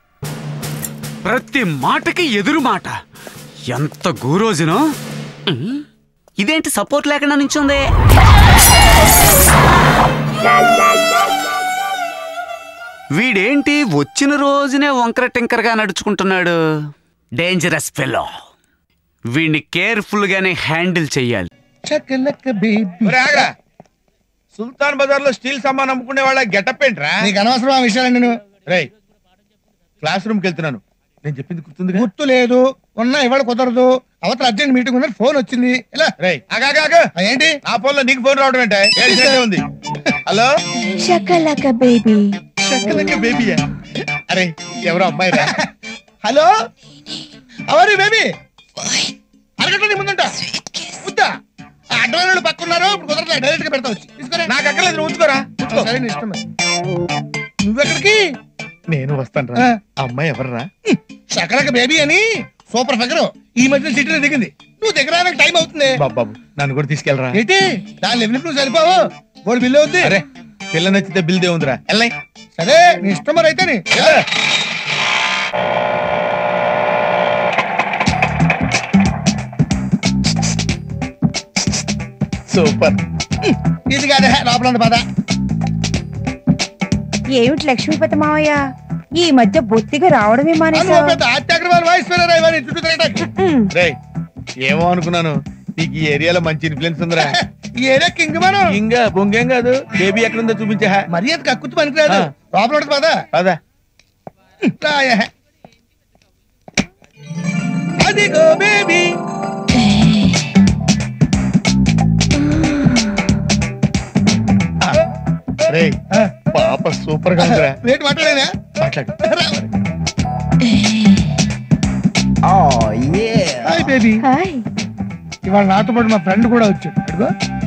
ప్రతి మాటకి ఎదురు మాట ఎంత గూరోజును ఇదేంటి సపోర్ట్ లేకుండా నించుంది వీడేంటి వచ్చిన రోజునే వంకర టింకరగా నడుచుకుంటున్నాడు డేంజరస్ ఫెలో వీడిని కేర్ఫుల్ గానే హ్యాండిల్ చెయ్యాలి సుల్తాన్ బజార్ లో స్టీల్ సామాన్ అమ్ముకునే వాళ్ళ గెటప్ ఏంట్రా నీకు అనవసరం ఆ విషయాలు నేను రేయ్ క్లాస్ రూమ్ కి వెళ్తున్నాను నేను చెప్పింది గుర్తుంది గుర్తు లేదు ఉన్నా ఇవాళ కుదరదు అవతల అర్జెంట్ మీటింగ్ ఉంది ఫోన్ వచ్చింది ఇలా రేయ్ ఆగాగాక ఏంటి నా ఫోన్ లో నీకు ఫోన్ రావడం ఏంటే ఏడ్చేదే ఉంది హలో షకలక బేబీ షక్కలక్క బేబీయా అరే ఎవరో అమ్మాయి రా హలో అవరు బేబీ అరగంట నీ ముందుంటా ముద్దా అడ్వాన్స్ పక్కన్నారు ఇప్పుడు కుదరట్లేదు డైరెక్ట్ గా పెడతా వచ్చి తీసుకోరా నాకు అక్కర్లేదు నువ్వు ఉంచుకోరా ఉంచుకో. సరే నీ ఇష్టం మరి. నువ్వెక్కడికి నేను వస్తాను ఆ. రా అమ్మాయి ఎవర్రా షకలక బేబీ అని సూపర్ ఫిగర్ ఈ మధ్య సిటీలో దిగింది నువ్వు దిగడానికి టైం అవుతుంది బాబు బాబు నన్ను కూడా తీసుకెళ్ళరా ఏంటి దాని లెవెల్ నువ్వు సరిపోవు వాడు బిల్లు అవుద్ది అరే పిల్ల నచ్చితే బిల్ దేవుందిరా వెళ్ళాయి సరే నీ ఇష్టం మరి అయితే సూపర్ ఇది కాదే లోపల ఉంది పద ఏమిటి లక్ష్మీపతి మావయ్య ఈ మధ్య బొత్తిగా రావడమే నువ్వు మానేశావు పెద్ద ఆత్యాగ్రవాల్ వాయిస్ వినరా ఇవన్నీ చుట్టూ తిరగటానికి రే ఏమో అనుకున్నాను నీకు ఈ ఏరియాలో మంచి ఇన్ఫ్లుయెన్స్ ఉందిరా ఈ ఏరియా కింగ్ మనం ఇంకా బొంగేం కాదు బేబీ ఎక్కడుందో చూపించా మరి అది కక్కుతు పనికిరాదు ఆ. లోపల ఉంటుంది పద పదా రాయే అదిగో బేబీ రే పాప సూపర్ గా ఉందిరా రేటు మాట్లాడేనా మాట్లాడు హాయ్ బేబీ హాయ్ ఇవాళ నాతో పాటు మా ఫ్రెండ్ కూడా వచ్చాడు అడుగు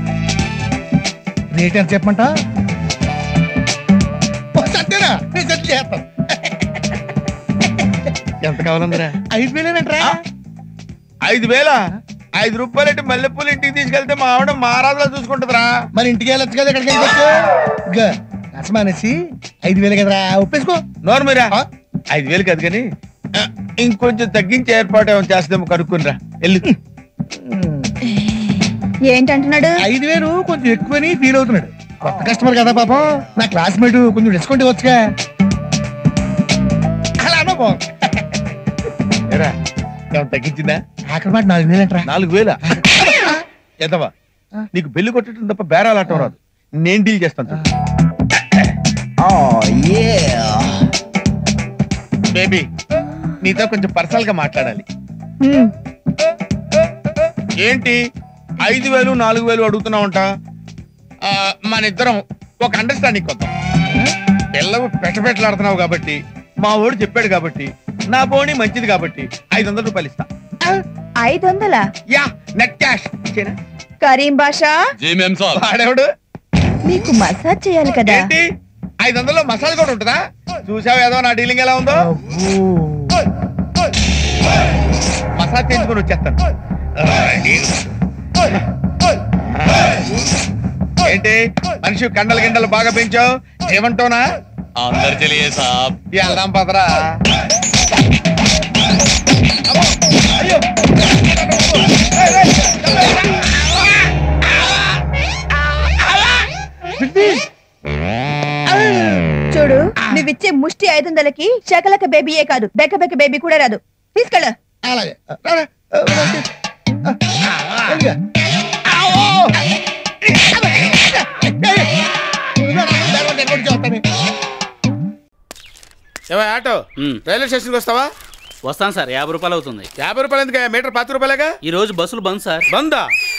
రేట్ ఎంత చెప్పమంట సత్యనా నేను సెటిల్ చేస్తాను ఎంత కావాలందిరా ఐదు వేలేనంట్రా ఐదు వేల ఐదు రూపాయలు అంటే మల్లెపూలు ఇంటికి తీసుకెళ్తే మా ఆవిడ మహారాజులా చూసుకుంటుందిరా మరి ఇంటికి వెళ్ళొచ్చు కదా ఎక్కడికి వెళ్ళొచ్చు ఇక రసమానేసి ఐదు వేలు కదరా ఒప్పేసుకో నోరు మీరా ఐదు వేలు కాదు కానీ ఆ, ఇంకొంచెం తగ్గించి ఏర్పాటు ఏమైనా చేస్తామో కనుక్కునిరా వెళ్ళు ఏంటంటున్నాడు ఐదు వేలు కొంచెం ఎక్కువని ఫీల్ అవుతున్నాడు కొత్త కస్టమర్ కదా పాపం నా క్లాస్మేట్ కొంచెం డిస్కౌంట్ ఇవ్వచ్చుగా అలా అనో బాగుంది ఏరా ఏమైనా తగ్గించిందా ఆఖరి మాట నాలుగు వేలు అంటారా నాలుగు వేల ఎంతవా నీకు బెల్లి కొట్టడం తప్ప బేరాలు ఆటం రాదు నేను డీల్ చేస్తాను చూడు. బేబీ నీతో కొంచెం పర్సనల్ గా మాట్లాడాలి ఏంటి ఐదు వేలు నాలుగు వేలు అడుగుతున్నావు అంట మన ఇద్దరం ఒక అండర్స్టాండింగ్ కొద్దాం పిల్లవు పెట్టబెట్టలాడుతున్నావు కాబట్టి మా వాడు చెప్పాడు కాబట్టి నా బోని మంచిది కాబట్టి ఐదు వందల రూపాయలు ఇస్తా ఐదు వందలా యా నెట్ క్యాష్ కరీం బాషా వాడేవాడు మీకు మసాజ్ చేయాలి కదా ఏంటి ఐదు వందల్లో మసాలా కూడా ఉంటుందా చూసావు ఏదో నా డీలింగ్ ఎలా ఉందో మసాజ్ చేయించుకొని వచ్చేస్తాను ఏంటి మనిషి కండలు గిండలు బాగా పెంచావు ఏమంటావునా అందరు తెలియ సాబ్ వెళ్దాం పదరా చూడు నువ్విచ్చే ముష్టి ఐదు వందలకి శకలక బేబీయే కాదు బెక్క బెక్క బేబీ కూడా రాదు తీసుకెళ్ళు అలాగే రా, రా. వెళ్ళిగా. ఏమో ఆటో రైల్వే స్టేషన్కి వస్తావా వస్తాను సార్ యాభై రూపాయలు అవుతుంది యాభై రూపాయలు ఎందుకు మీటర్ పది రూపాయలేగా ఈ రోజు బస్సులు బంద్ సార్ బందా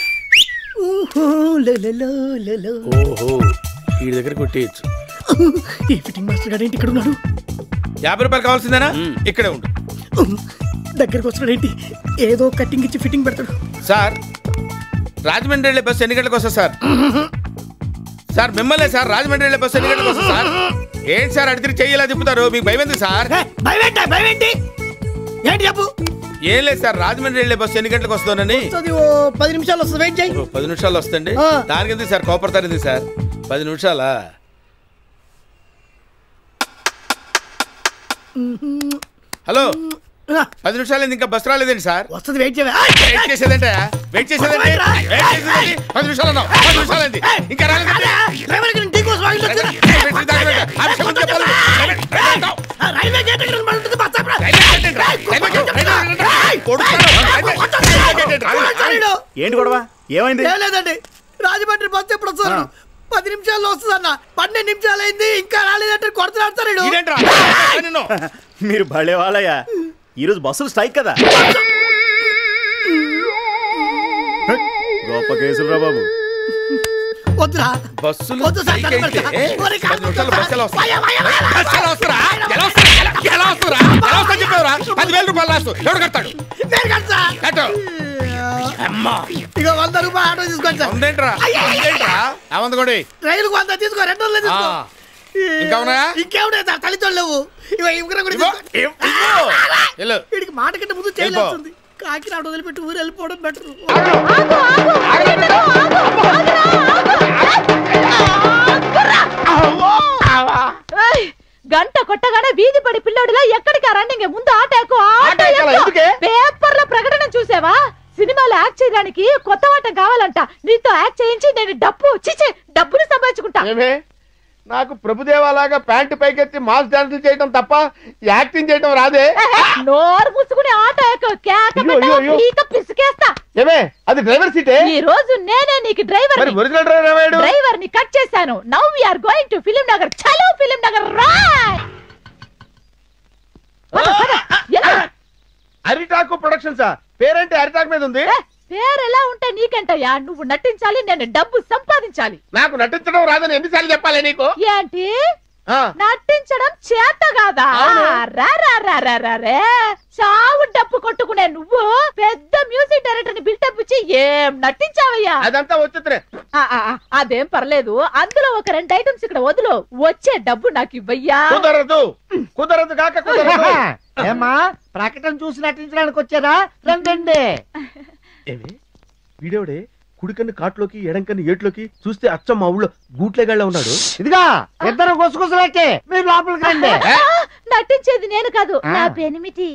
ఓహో వీడి దగ్గర కొట్టేయచ్చు ఈ ఫిట్టింగ్ మాస్టర్ గారు ఏంటి ఇక్కడ ఉన్నాడు యాభై రూపాయలు కావాల్సిందేనా ఇక్కడే ఉండు దగ్గరకు వస్తున్నాడు ఏంటి ఏదో కట్టింగ్ ఇచ్చి ఫిట్టింగ్ పెడతాడు సార్ రాజమండ్రి వెళ్ళే బస్సు ఎన్ని గంటలకు వస్తుంది సార్ సార్ మిమ్మల్ని సార్ రాజమండ్రి వెళ్ళే బస్సు ఎన్ని గంటలకు వస్తుంది సార్ ఏంటి సార్ అడిగితే చెయ్యేలా తిప్పుతారు మీకు భయం ఎందుకు సార్ భయం ఏంటి భయం ఏంటి ఏంటి చెప్పు ఏం లేదు సార్ రాజమండ్రి వెళ్ళే బస్సు ఎన్ని గంటలకు వస్తుందని వస్తుంది ఓ పది నిమిషాలు వస్తుంది వెయిట్ చేయి ఓ, పది నిమిషాలు వస్తుంది ఆ. దానికి ఎందుకు సార్ కోపడతారు ఎందుకు సార్ పది నిమిషాలా హలో పది నిమిషాలు అయింది, ఇంకా బస్ రాలేదండి సార్ వస్తుంది వెయిట్ చేయవా వెయిట్ చేసేదంటే వెయిట్ చేసేదండి వెయిట్ చేసేదండి పది నిమిషాలు అన్నావు పది నిమిషాలు అయింది ఇంకా రాలేదండి టీ కోసం ఆగిలో వచ్చారా? పెట్టి దాకా పెట్టు. ఆ విషయం ముందు చెప్పాలి. ఆ, రైల్వే గేట్ దగ్గర నిలబడి ఉంటుంది, బస్ ఆపరా. వచ్చాడు. ఏంటి గొడవ ఏమైంది ఏం లేదండి రాజమండ్రి బస్సు ఎప్పుడు వస్తారు పది నిమిషాల్లో వస్తుందన్న పన్నెండు నిమిషాలు అయింది ఇంకా రాలేదంటే కొడుతున్నాడు మీరు భలే వాళ్ళయ్యా ఈరోజు బస్సులు స్ట్రైక్ కదా గొప్ప కేసులు రా బాబు వద్దురా బస్సులు వద్దు సార్, స్ట్రైక్ అయితే, దండం పెడతా. ఒరే, పది నిమిషాలు బస్సు ఎలా వస్తుంది? భయం, భయం, భయం. బస్సు ఎలా వస్తుందా? ఎలా వస్తుంది? ఎలా- ఎలా వస్తుందా? ఎలా వస్తుందో చెప్పేవరా? పదివేల రూపాయలు లాస్ట్. ఎవడు కడతాడు? నేను కడతా. కట్టు. ఇక వంద రూపాయలు ఆటో తీసుకోండి సార్ ఉందేంట్రా? ఉందేంట్రా? ఆ వంద కొడి. రైలుకు వంద తీసుకో రెండు వందలు తీసుకో ఆ. ఇంకా ఉన్నాయా? ఇంకేమున్నాయి సార్ తల్లితోళ్ళు లేవు ఇవ ఇంకరం కూడా ఇవ్వు. తీసుకో. ఇవ్వు. ఇవ్వు. వెళ్ళు. వీడికి మాట కంటే ముందు వెళ్ళిపో. చేయలేస్తుంది కాకి రావడం వదిలిపెట్టి ఊరు వెళ్ళిపోవడం బెటర్ ఏయ్, గంట కొట్టగానే వీధి పడి పిల్లోడిలా ఎక్కడికి రన్నింగ్ ముందు ఆట ఎక్కువ ఆట ఎక్కాలా? ఎందుకే? పేపర్ లో ప్రకటన చూసావా సినిమాలో యాక్ట్ చేయడానికి కొత్త ఆట కావాలంట నీతో యాక్ట్ చేయించి నేను డబ్బు చిచి డబ్బులు సంపాదించుకుంటా ఏమే నాకు ప్రభుదేవాలాగా ప్యాంటు పైకెత్తి మాస్ డాన్సులు చేయడం తప్ప యాక్టింగ్ చేయడం రాదే నోరు మూసుకుని ఆట ఎక్కువ కేక అయ్యో, అయ్యో, అయ్యో. పీక పిసికేస్తా ఏమే అది డ్రైవర్ సీటే ఈ రోజు నేనే నీకు డ్రైవర్ మరి ఒరిజినల్ డ్రైవర్ ఏమాడు డ్రైవర్ ని కట్ చేశాను now we are going to film Nagar చలో ఫిలిం నగర్ రాయ్ అరిటాకు ప్రొడక్షన్సా పేరంటే అరిటాకు మీద ఉంది పేరు ఎలా ఉంటే నీకంటయ్యా నువ్వు నటించాలి నేను డబ్బు సంపాదించాలి నాకు నటించడం రాదని ఎన్నిసార్లు చెప్పాలి నీకు ఏంటి ఆ. నటించడం చేత కాదా అవును. రా రా రా రా రా రే చావు డప్పు కొట్టుకునే నువ్వు పెద్ద మ్యూజిక్ డైరెక్టర్ ని బిల్డప్ ఇచ్చి ఏం నటించావయ్యా అదంతా వచ్చుతురే ఆ, ఆ, ఆ, అదేం పర్లేదు అందులో ఒక రెండు ఐటమ్స్ ఇక్కడ వదులు వచ్చే డబ్బు నాకు ఇవ్వయ్యా కుదరదు కుదరదు కాక కుదరదు ఏమా ప్రకటన చూసి నటించడానికి వచ్చారా రండి ఏమి వీడేవుడే కుడికన్ను కాట్లోకి ఎడంకన్ను ఏట్లోకి చూస్తే అచ్చం మా ఊళ్ళో గూట్లేగాళ్ళ ఉన్నాడు ఇదిగా ఇద్దరు గుసగుసలైతే మీరు లోపలికి రండి ఆ, నటించేది నేను కాదు ఆ. నా పెనిమిటి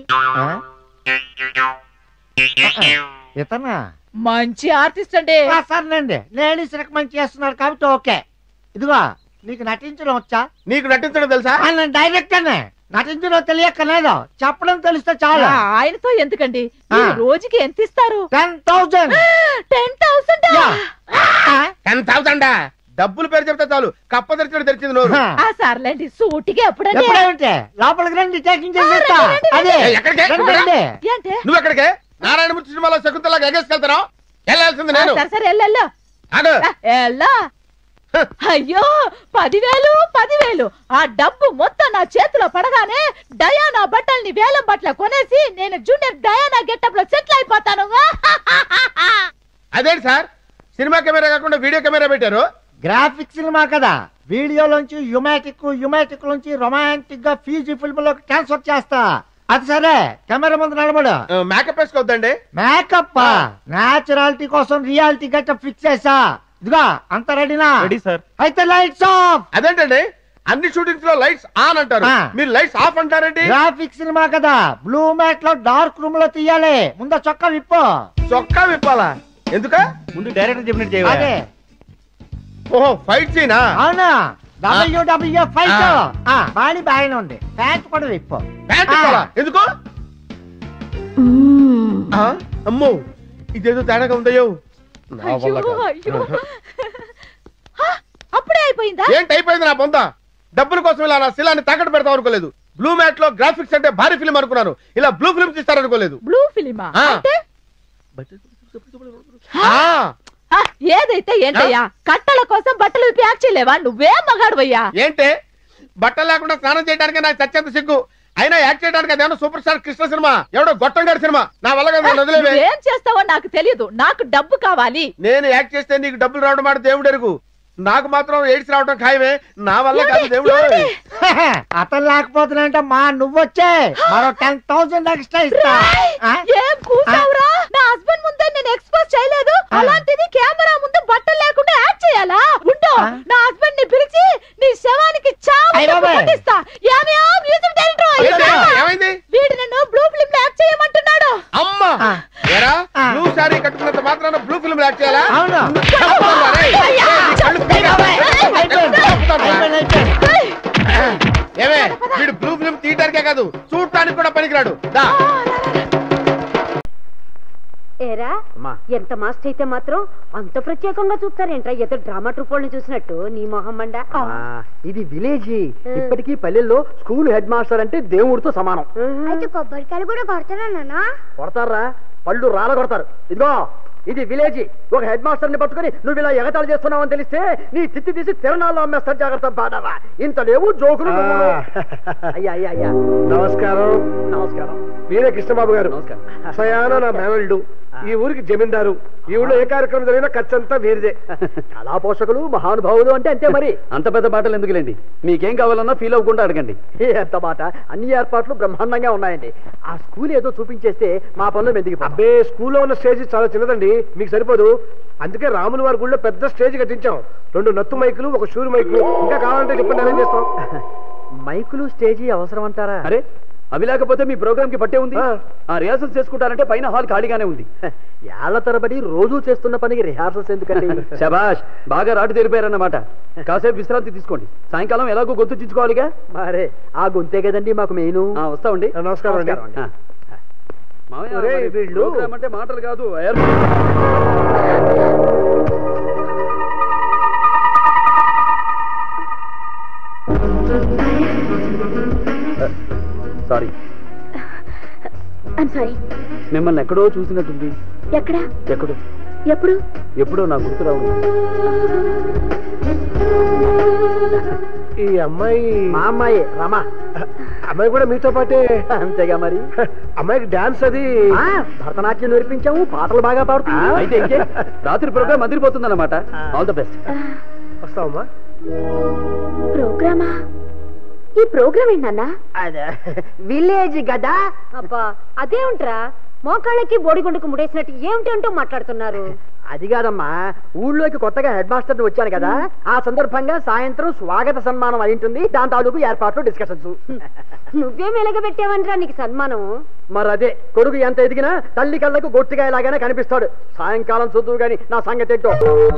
ఇతనా మంచి ఆర్టిస్ట్ అండి సర్లేండి లేడీస్ రికమెండ్ చేస్తున్నారు కాబట్టి ఓకే ఇదిగో నీకు నటించడం వచ్చా నీకు నటించడం తెలుసా ఆయన డైరెక్టర్నే నటించడం తెలియక్కర్లేదు చెప్పడం తెలిస్తే చాలు ఆ, ఆయనతో ఎందుకండి ఆ. మీరు రోజుకి ఎంత ఇస్తారు ten thousand ten thousand ten thousand డబ్బులు పేరు చెప్తే చాలు కప్ప తెరిచిన తెరిచింది నోరు ఆ సర్లేండి సూటిగా ఎప్పుడండి ఎప్పుడేమిటే లోపలికి రండి టేకింగ్ చేసేస్తా ఆ, రండి, రండి, అదే ఏయ్, ఎక్కడికి? రండి, రండి. ఏంటి నువ్వు ఎక్కడికే నారాయణమూర్తి సినిమాలో శకుంతలాగా ఎగేసుకెళ్తాను వెళ్ళాల్సింది నేను ఆ, సరే సరే ఎల్లెల్లో ఆగు. ఎల్లా అయ్యో పదివేలు పదివేలు ఆ డబ్బు మొత్తం నా చేతిలో పడగానే డయానా బట్టల్ని వేలం బట్టల కొనేసి నేను జూనియర్ డయానా గెటప్ లో సెటిల్ అయిపోతాను అదేంటి సార్ సినిమా కెమెరా కాకుండా వీడియో కెమెరా పెట్టారు గ్రాఫిక్ సినిమా కదా వీడియోలోంచి యుమాటిక్ యుమాటిక్ నుంచి రొమాంటిక్ గా ఫీజీ ఫిల్మ్ లోకి ట్రాన్స్ఫర్ చేస్తా అది సరే కెమెరా ముందు నడబడు మేకప్ వేసుకోవద్దండి మేకప్ నాచురాలిటీ కోసం రియాలిటీ గట్ట ఫిక్స్ చేసా ఇదిగా అంత రెడీనా రెడీ సార్ అయితే లైట్స్ ఆఫ్ అదేంటండి అన్ని షూటింగ్స్ లో లైట్స్ ఆన్ అంటారు ఆ. మీరు లైట్స్ ఆఫ్ అంటారేంటి గ్రాఫిక్ సినిమా కదా బ్లూ మ్యాట్ లో డార్క్ రూమ్ లో తీయాలి ముందు చొక్కా విప్పు చొక్కా విప్పాలా ఎందుక ముందు డైరెక్టర్ చెప్పినట్టు అదే ఓహో ఫైట్ సీనా అవునా డబ్ల్యూడబ్ల్యూ ఫైట్ ఆ. బాడీ బాగానే ఉంది ప్యాంట్ కూడా విప్పు ప్యాంట్ ఆ. విప్పాలా? ఎందుకు ఆ, అమ్మో ఇదేదో తేడాగా ఉందయ్యో నా వల్ల అయ్యో, కాదు. అయ్యో. హ, అప్పుడే అయిపోయిందా ఏంటి అయిపోయింది నా పొంద డబ్బుల కోసం ఇలా నా శిలాన్ని తాకట్టు పెడతాం అనుకోలేదు బ్లూ మ్యాట్ లో గ్రాఫిక్స్ అంటే భారీ ఫిల్మ్ అనుకున్నాను ఇలా బ్లూ ఫిల్మ్ తీస్తారనుకోలేదు బ్లూ ఫిలిమా ఆ. అంటే ఆ, హ, ఏదైతే ఏంటయ్యా కట్టల కోసం బట్టలు విప్పి యాక్ట్ చేయలేవా నువ్వే మగాడువయ్యా ఏంటి బట్టలు లేకుండా స్నానం చేయడానికి నాకు చచ్చేంత సిగ్గు అయినా యాక్ట్ చేయడానికి అదేమో సూపర్ స్టార్ కృష్ణ సినిమా ఎవడో గొట్టం గారి సినిమా నా వల్ల కదా నన్ను వదిలేవే నువ్వేం చేస్తావో నాకు తెలియదు నాకు డబ్బు కావాలి నేను యాక్ట్ చేస్తే నీకు డబ్బులు రావడం మాట దేవుడు ఎరుగు నాకు మాత్రం ఎయిడ్స్ రావడం ఖాయమే నా వల్ల కాదు దేవుడు అతను లేకపోతున్నాయంటే మా నువ్వొచ్చే మరో టెన్ థౌసండ్ ఎక్స్ట్రా ఇస్తా ఆ? ఏం కూసావురా నా హస్బెండ్ ముందే నేను ఎక్స్పోజ్ చేయలేదు అలాంటిది కెమెరా ముందు బట్టలు లేకుండా యాక్ట్ చేయాలా ఉండు నా హస్బెండ్ ని పిలిచి నీ శవానికి చావు అయ్య డబ్బు బాబాయ్. కొట్టిస్తా ఏమయ్యా మ్యూజిక్ డైరెక్టర్ ఏంటి? ఏమైంది వీడు నన్ను బ్లూ ఫిల్మ్ లో స్టార్ట్ చేయాలా అవును. చంపుతాను రా, రేయ్. రేయ్, నీ కళ్ళు పీకేస్తాను. చంపుతాను రా. ఏమే వీడు బ్లూ ఫిల్మ్ తీయడానికే కాదు చూడటానికి కూడా పనికిరాడు దా ఏరా ఎంత మాస్ట్ అయితే మాత్రం అంత ప్రత్యేకంగా చూస్తారేంట్రా ఏదో డ్రామా ట్రూప్ వాళ్ళని చూసినట్టు నీ మొహం మండ ఇది విలేజ్ ఇప్పటికీ పల్లెల్లో స్కూల్ హెడ్ మాస్టర్ అంటే దేవుడితో సమానం అయితే కొబ్బరికాయలు కూడా కొడతారా నాన్న కొడతారా పళ్ళు రాల కొడతారు ఇదిగో ఇది విలేజ్ ఒక హెడ్ మాస్టర్ ని పట్టుకుని నువ్వు ఇలా ఎగతాళి చేస్తున్నావు అని తెలిస్తే నీ తిత్తి తీసి తిరణాల్లో అమ్మేస్తారు జాగ్రత్త బాడవా ఇంత లేవు జోకులు నువ్వును. అయ్యా అయ్యా అయ్యా నమస్కారం నమస్కారం మీరే కృష్ణబాబు గారు స్వయాన నా మేనల్డు ఈ ఊరికి జమీందారు ఈ ఊళ్ళో ఏ కార్యక్రమం జరిగినా ఖర్చంతా వీరిదే కళా పోషకులు మహానుభావులు అంటే అంతే మరి అంత పెద్ద మాటలు ఎందుకులేండి మీకేం కావాలన్నా ఫీల్ అవ్వకుండా అడగండి ఎంత మాట అన్ని ఏర్పాట్లు బ్రహ్మాండంగా ఉన్నాయండి ఆ స్కూల్ ఏదో చూపించేస్తే మా పనులు మెదిగి అబ్బే స్కూల్లో ఉన్న స్టేజ్ చాలా చిన్నదండి మీకు సరిపోదు అందుకే రాముల వారి గుళ్ళో పెద్ద స్టేజ్ కట్టించాం రెండు నత్తు మైకులు ఒక షూర్ మైకులు ఇంకా కావాలంటే చెప్పండి అరేంజ్ చేస్తాం మైకులు స్టేజీ అవసరం అంటారా అరే అవి లేకపోతే మీ ప్రోగ్రామ్ కి పట్టే ఉంది ఆ రిహార్సల్స్ చేసుకుంటారంటే పైన హాల్ ఖాళీగానే ఉంది ఏళ్ల తరబడి రోజు చేస్తున్న పనికి రిహార్సల్స్ ఎందుకండి శబాష్ బాగా రాటు తెరిపారన్నమాట కాసేపు విశ్రాంతి తీసుకోండి సాయంకాలం ఎలాగో గొంతు చించుకోవాలిగా మరే ఆ గొంతే కదండి మాకు మెయిన్ వస్తామండి నమస్కారం అండి. ఆ. మామయ్య, ఒరేయ్, మరి వీళ్ళు- ప్రోగ్రామ్ అంటే మాటలు కాదు ఏర్- సారీ ఐమ్ సారీ మిమ్మల్ని ఎక్కడో చూసినట్టుంది ఎక్కడ ఎక్కడో ఎప్పుడు ఎప్పుడో నా గుర్తు రావు ఈ అమ్మాయి మా అమ్మాయి రమ అమ్మాయి కూడా మీతో పాటే అంతేగా మరి అమ్మాయికి డాన్స్ అది ఆ, భరతనాట్యం నేర్పించాము పాటలు బాగా పాడుతుంది అయితే ఇంకే రాత్రి ప్రోగ్రామ్ అదిరిపోతుంది అనమాట ఆల్ ద బెస్ట్ వస్తావమ్మా ప్రోగ్రామా ఈ ప్రోగ్రామ్ ఏంటన్నా అదే విలేజ్ కదా అబ్బా అదేమిట్రా మోకాళ్ళకి బోడిగుండుకు ముడేసినట్టు ఏమిటి అంటూ మాట్లాడుతున్నారు అది కాదమ్మా ఊళ్ళోకి కొత్తగా హెడ్ మాస్టర్ వచ్చాను కదా ఆ సందర్భంగా సాయంత్రం స్వాగత సన్మానం అయి ఉంటుంది దాని తాలూకు ఏర్పాట్లు డిస్కషన్స్ నువ్వేం వెలగబెట్టావనరా నీకు సన్మానం మరి అదే కొడుకు ఎంత ఎదిగినా తల్లి కళ్ళకు గొట్టిగా ఇలాగానే కనిపిస్తాడు సాయంకాలం చూద్దువు గాని నా సంగతి ఏంటో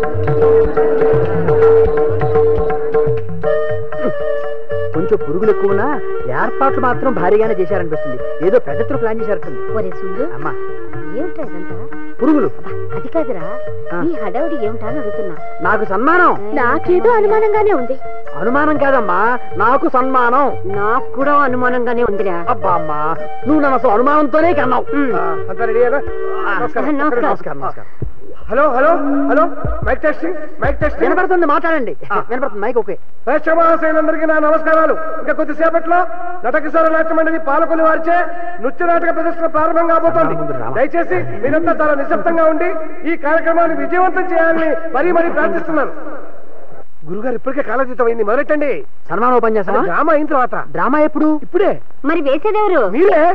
కొంచెం పురుగులు ఎక్కువనా ఏర్పాట్లు మాత్రం భారీగానే చేశారనిపిస్తుంది ఏదో పెద్దతులు ప్లాన్ చేశారట్టుంది ఒరే సుందు అమ్మా ఏమిట్రా ఇదంతా పురుగులు అది కాదురా ఈ హడావుడి ఏమిటా అని అడుగుతున్నా నాకు సన్మానం నాకేదో అనుమానంగానే ఉంది అనుమానం కాదమ్మా నాకు సన్మానం నాకు కూడా అనుమానంగానే ఉందిరా అబ్బా అమ్మా నువ్వు నన్ను అసలు అనుమానంతోనే కన్నావు అంతా రెడీ నమస్కారం నమస్కారం. నమస్కారం నమస్కారం hello hello hello mic testing mic testing వినపడుతుంది మాట్లాడండి వినపడుతుంది మైక్ ఓకే ప్రేక్షమాశయులందరికీ నా నమస్కారాలు ఇంకా కొద్దిసేపట్లో నటకిశోర నాట్య మండలి పాలకొని వారిచే నృత్య నాటక ప్రదర్శన ప్రారంభం కాబోతోంది దయచేసి మీరంతా చాలా నిశ్శబ్దంగా ఉండి ఈ కార్యక్రమాన్ని విజయవంతం చేయాలని మరీ మరీ ప్రార్థిస్తున్నాను గురుగారు ఇప్పటికే కాలతీతం అయింది మొదలెట్టండి సన్మానం ఓపెన్ చేస్తావా అది డ్రామా అయిన తర్వాత డ్రామా ఎప్పుడు ఇప్పుడే మరి వేసేదెవరు మీరే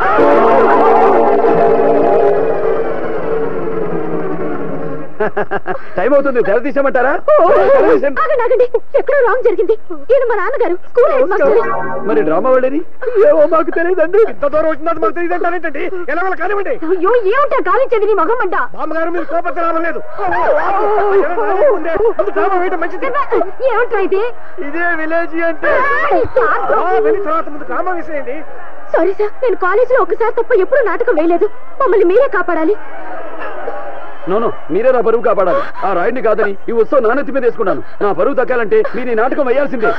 టైం అవుతుంది తెర తీసామంటారా ఆగండి, ఆగండి. ఎక్కడో రాంగ్ జరిగింది ఈయన మా నాన్నగారు స్కూల్ హెడ్ మాస్టర్ మరి డ్రామా వాళ్ళని ఏమో మాకు తెలియదండి ఇంత దూరం వచ్చినది మాకు తెలియదంటారేంటండి ఎలా వాళ్ళ కానివ్వండి అయ్యో ఏమిటా కాలించేది నీ మగం అంట బామ్మగారు మీరు కోపత్తి రావడం లేదు ముందే ముందు డ్రామా వేయడం మంచిది ఏమిట్రా ఇది ఇదే విలేజ్ అంటే ఆ, వెళ్ళి తర్వాత ముందు డ్రామా వేసేయండి సారీ సార్ నేను కాలేజీలో ఒకసారి తప్ప ఎప్పుడు నాటకం వేయలేదు మమ్మల్ని మీరే కాపాడాలి నోను మీరే నా పరువు కాపాడాలి ఆ రాయిని కాదని ఈ ఉత్సవం నానెత్తి మీద వేసుకున్నాను నా పరువు దక్కాలంటే మీరు ఈ నాటకం వేయాల్సిందే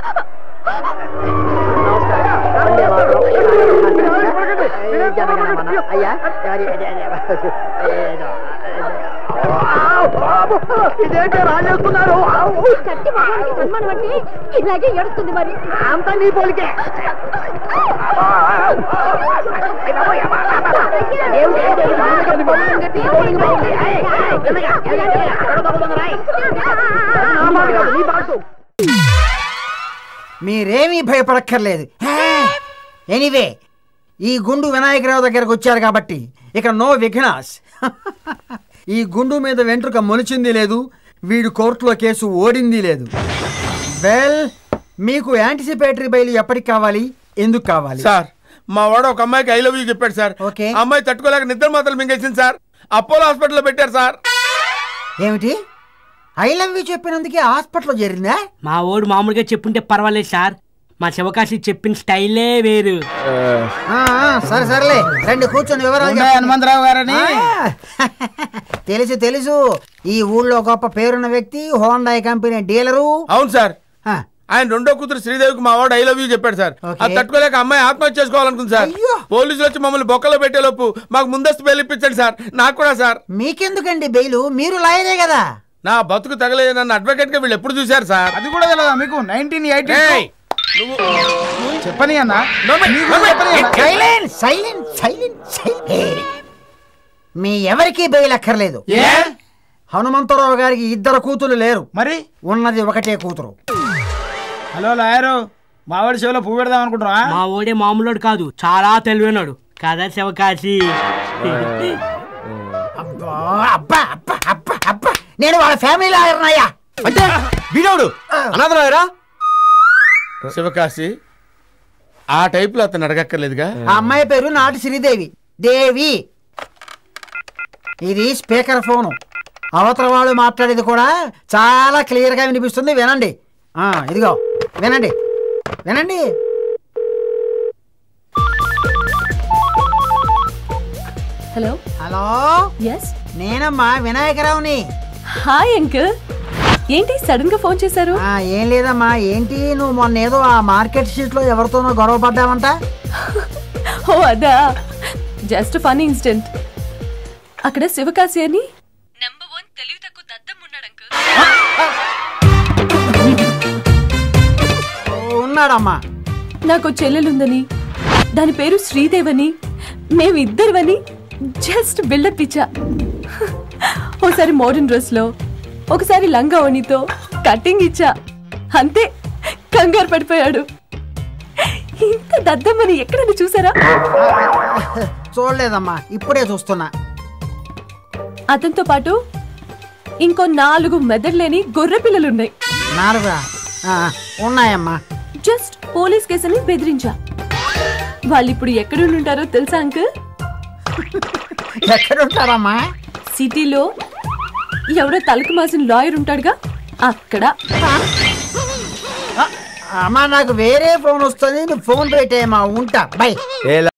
అయ్యా ఇదేంటి రాజేస్తున్నారు చట్టి మగానికి సన్మానం అంటే ఇలాగే ఏడుస్తుంది మరి అంతా నీ పోలికే మీరేమీ భయపడక్కర్లేదు ఎనీవే ఈ గుండు వినాయకరావు దగ్గరకు వచ్చారు కాబట్టి ఇక నో విఘ్నాస్ ఈ గుండు మీద వెంట్రుక మొలిచింది లేదు వీడు కోర్టులో కేసు ఓడింది లేదు వెల్ మీకు యాంటిసిపేటరీ బయలు ఎప్పటికి కావాలి ఎందుకు కావాలి సార్ మా వాడు ఒక అమ్మాయికి ఐ లవ్ యూ చెప్పాడు సార్ ఓకే ఆ అమ్మాయి తట్టుకోలేక నిద్ర మాత్రలు మింగేసింది సార్ అపోలో హాస్పిటల్లో పెట్టారు సార్ ఏమిటి ఐ లవ్ యూ చెప్పినందుకే హాస్పిటల్లో చేరిందా మా ఓడు మామూలుగా చెప్పుంటే పర్వాలేదు సార్ మా శివకాశి చెప్పిన స్టైలే వేరు ఆ, ఆ, సరే సరేలే రండి కూర్చొని వివరాలు ఉండే చెప్పండి. హనుమంతరావు గారని ఆ, తెలుసు తెలుసు ఈ ఊళ్ళో గొప్ప పేరున్న వ్యక్తి హోండాయ్ కంపెనీ డీలరు అవును సార్ ఆయన రెండో కూతురు శ్రీదేవికి మా వాడు ఐ లవ్ యూ చెప్పాడు సార్ ఓకే. అది తట్టుకోలేక అమ్మాయి ఆత్మహత్య చేసుకోవాలనుకుంది సార్ పోలీసులు వచ్చి మమ్మల్ని బొక్కలో పెట్టే లోపు మాకు ముందస్తు బెయిల్ ఇప్పించండి సార్ నాకు కూడా సార్ మీకెందుకండి బెయిలు మీరు లాయరే కదా నా బతుకు తగలే నన్ను అడ్వకేట్ గా వీళ్ళు ఎప్పుడు చూశారు సార్ అది కూడా తెలియదా మీకు నైన్టీన్ ఎయిటీ ఏయ్, చెప్పని అన్న సైలెంట్ సైలెంట్ సైలెంట్ సైలెంట్ మీ ఎవరికీ బెయిల్ అక్కర్లేదు హనుమంతరావు గారికి ఇద్దరు కూతురు లేరు మరి ఉన్నది ఒకటే కూతురు హలో లాయరు మావాడి చెవిలో పువ్వు పెడదాం అనుకుంటున్నా మా ఓడే మామూలుడు కాదు చాలా తెలివైనడు కదా శివకాశి అబ్బా అబ్బా అబ్బా అబ్బా అబ్బా నేను వాళ్ళ ఫ్యామిలీ లాయర్నయ్యా అంటే వీడోడు అనాథరాయరా శివకాశి ఆ టైప్ లో అతను అడగక్కర్లేదుగా ఆ అమ్మాయి పేరు నాటి శ్రీదేవి దేవి ఇది స్పీకర్ ఫోను అవతల వాళ్ళు మాట్లాడేది కూడా చాలా క్లియర్ గా వినిపిస్తుంది వినండి ఆ ఇదిగో వినండి వినండి హలో హలో ఎస్ నేనమ్మా వినాయకరావుని హాయ్ అంకుల్ ఏంటి సడన్ గా ఫోన్ చేశారు ఆ, ఏం లేదమ్మా ఏంటి నువ్వు మొన్న ఏదో ఆ మార్కెట్ స్ట్రీట్ లో ఎవరితోనో గొడవ పడ్డావంట ఓ అదా జస్ట్ ఫన్ ఇన్సిడెంట్ అక్కడ శివకాశి అని ఉన్నాడమ్మా నాకు చెల్లెలుందని దాని పేరు శ్రీదేవని మేమిద్దరివని జస్ట్ బిల్డప్ ఇచ్చా ఒకసారి మోడర్న్ డ్రెస్ లో ఒకసారి లంగా ఓణితో కటింగ్ ఇచ్చా అంతే కంగారు పడిపోయాడు ఇంత దద్దమ్మని ఎక్కడైనా చూసారా చూడలేదమ్మా ఇప్పుడే చూస్తున్నా అతనితో పాటు ఇంకో నాలుగు మెదడులేని గొర్రె పిల్లలున్నాయి నాలుగా ఆ, ఉన్నాయమ్మా జస్ట్ పోలీస్ కేసుని బెదిరించా వాళ్ళు ఇప్పుడు ఎక్కడ ఉంటారో తెలుసా అంకుల్ ఎక్కడ ఉంటారమ్మా సిటీలో ఎవరో తలకు మాసిన లాయర్ ఉంటాడుగా అక్కడ అమ్మా నాకు వేరే ఫోన్ వస్తుంది నువ్వు ఫోన్ పెట్టేయమ్మా ఉంటా బై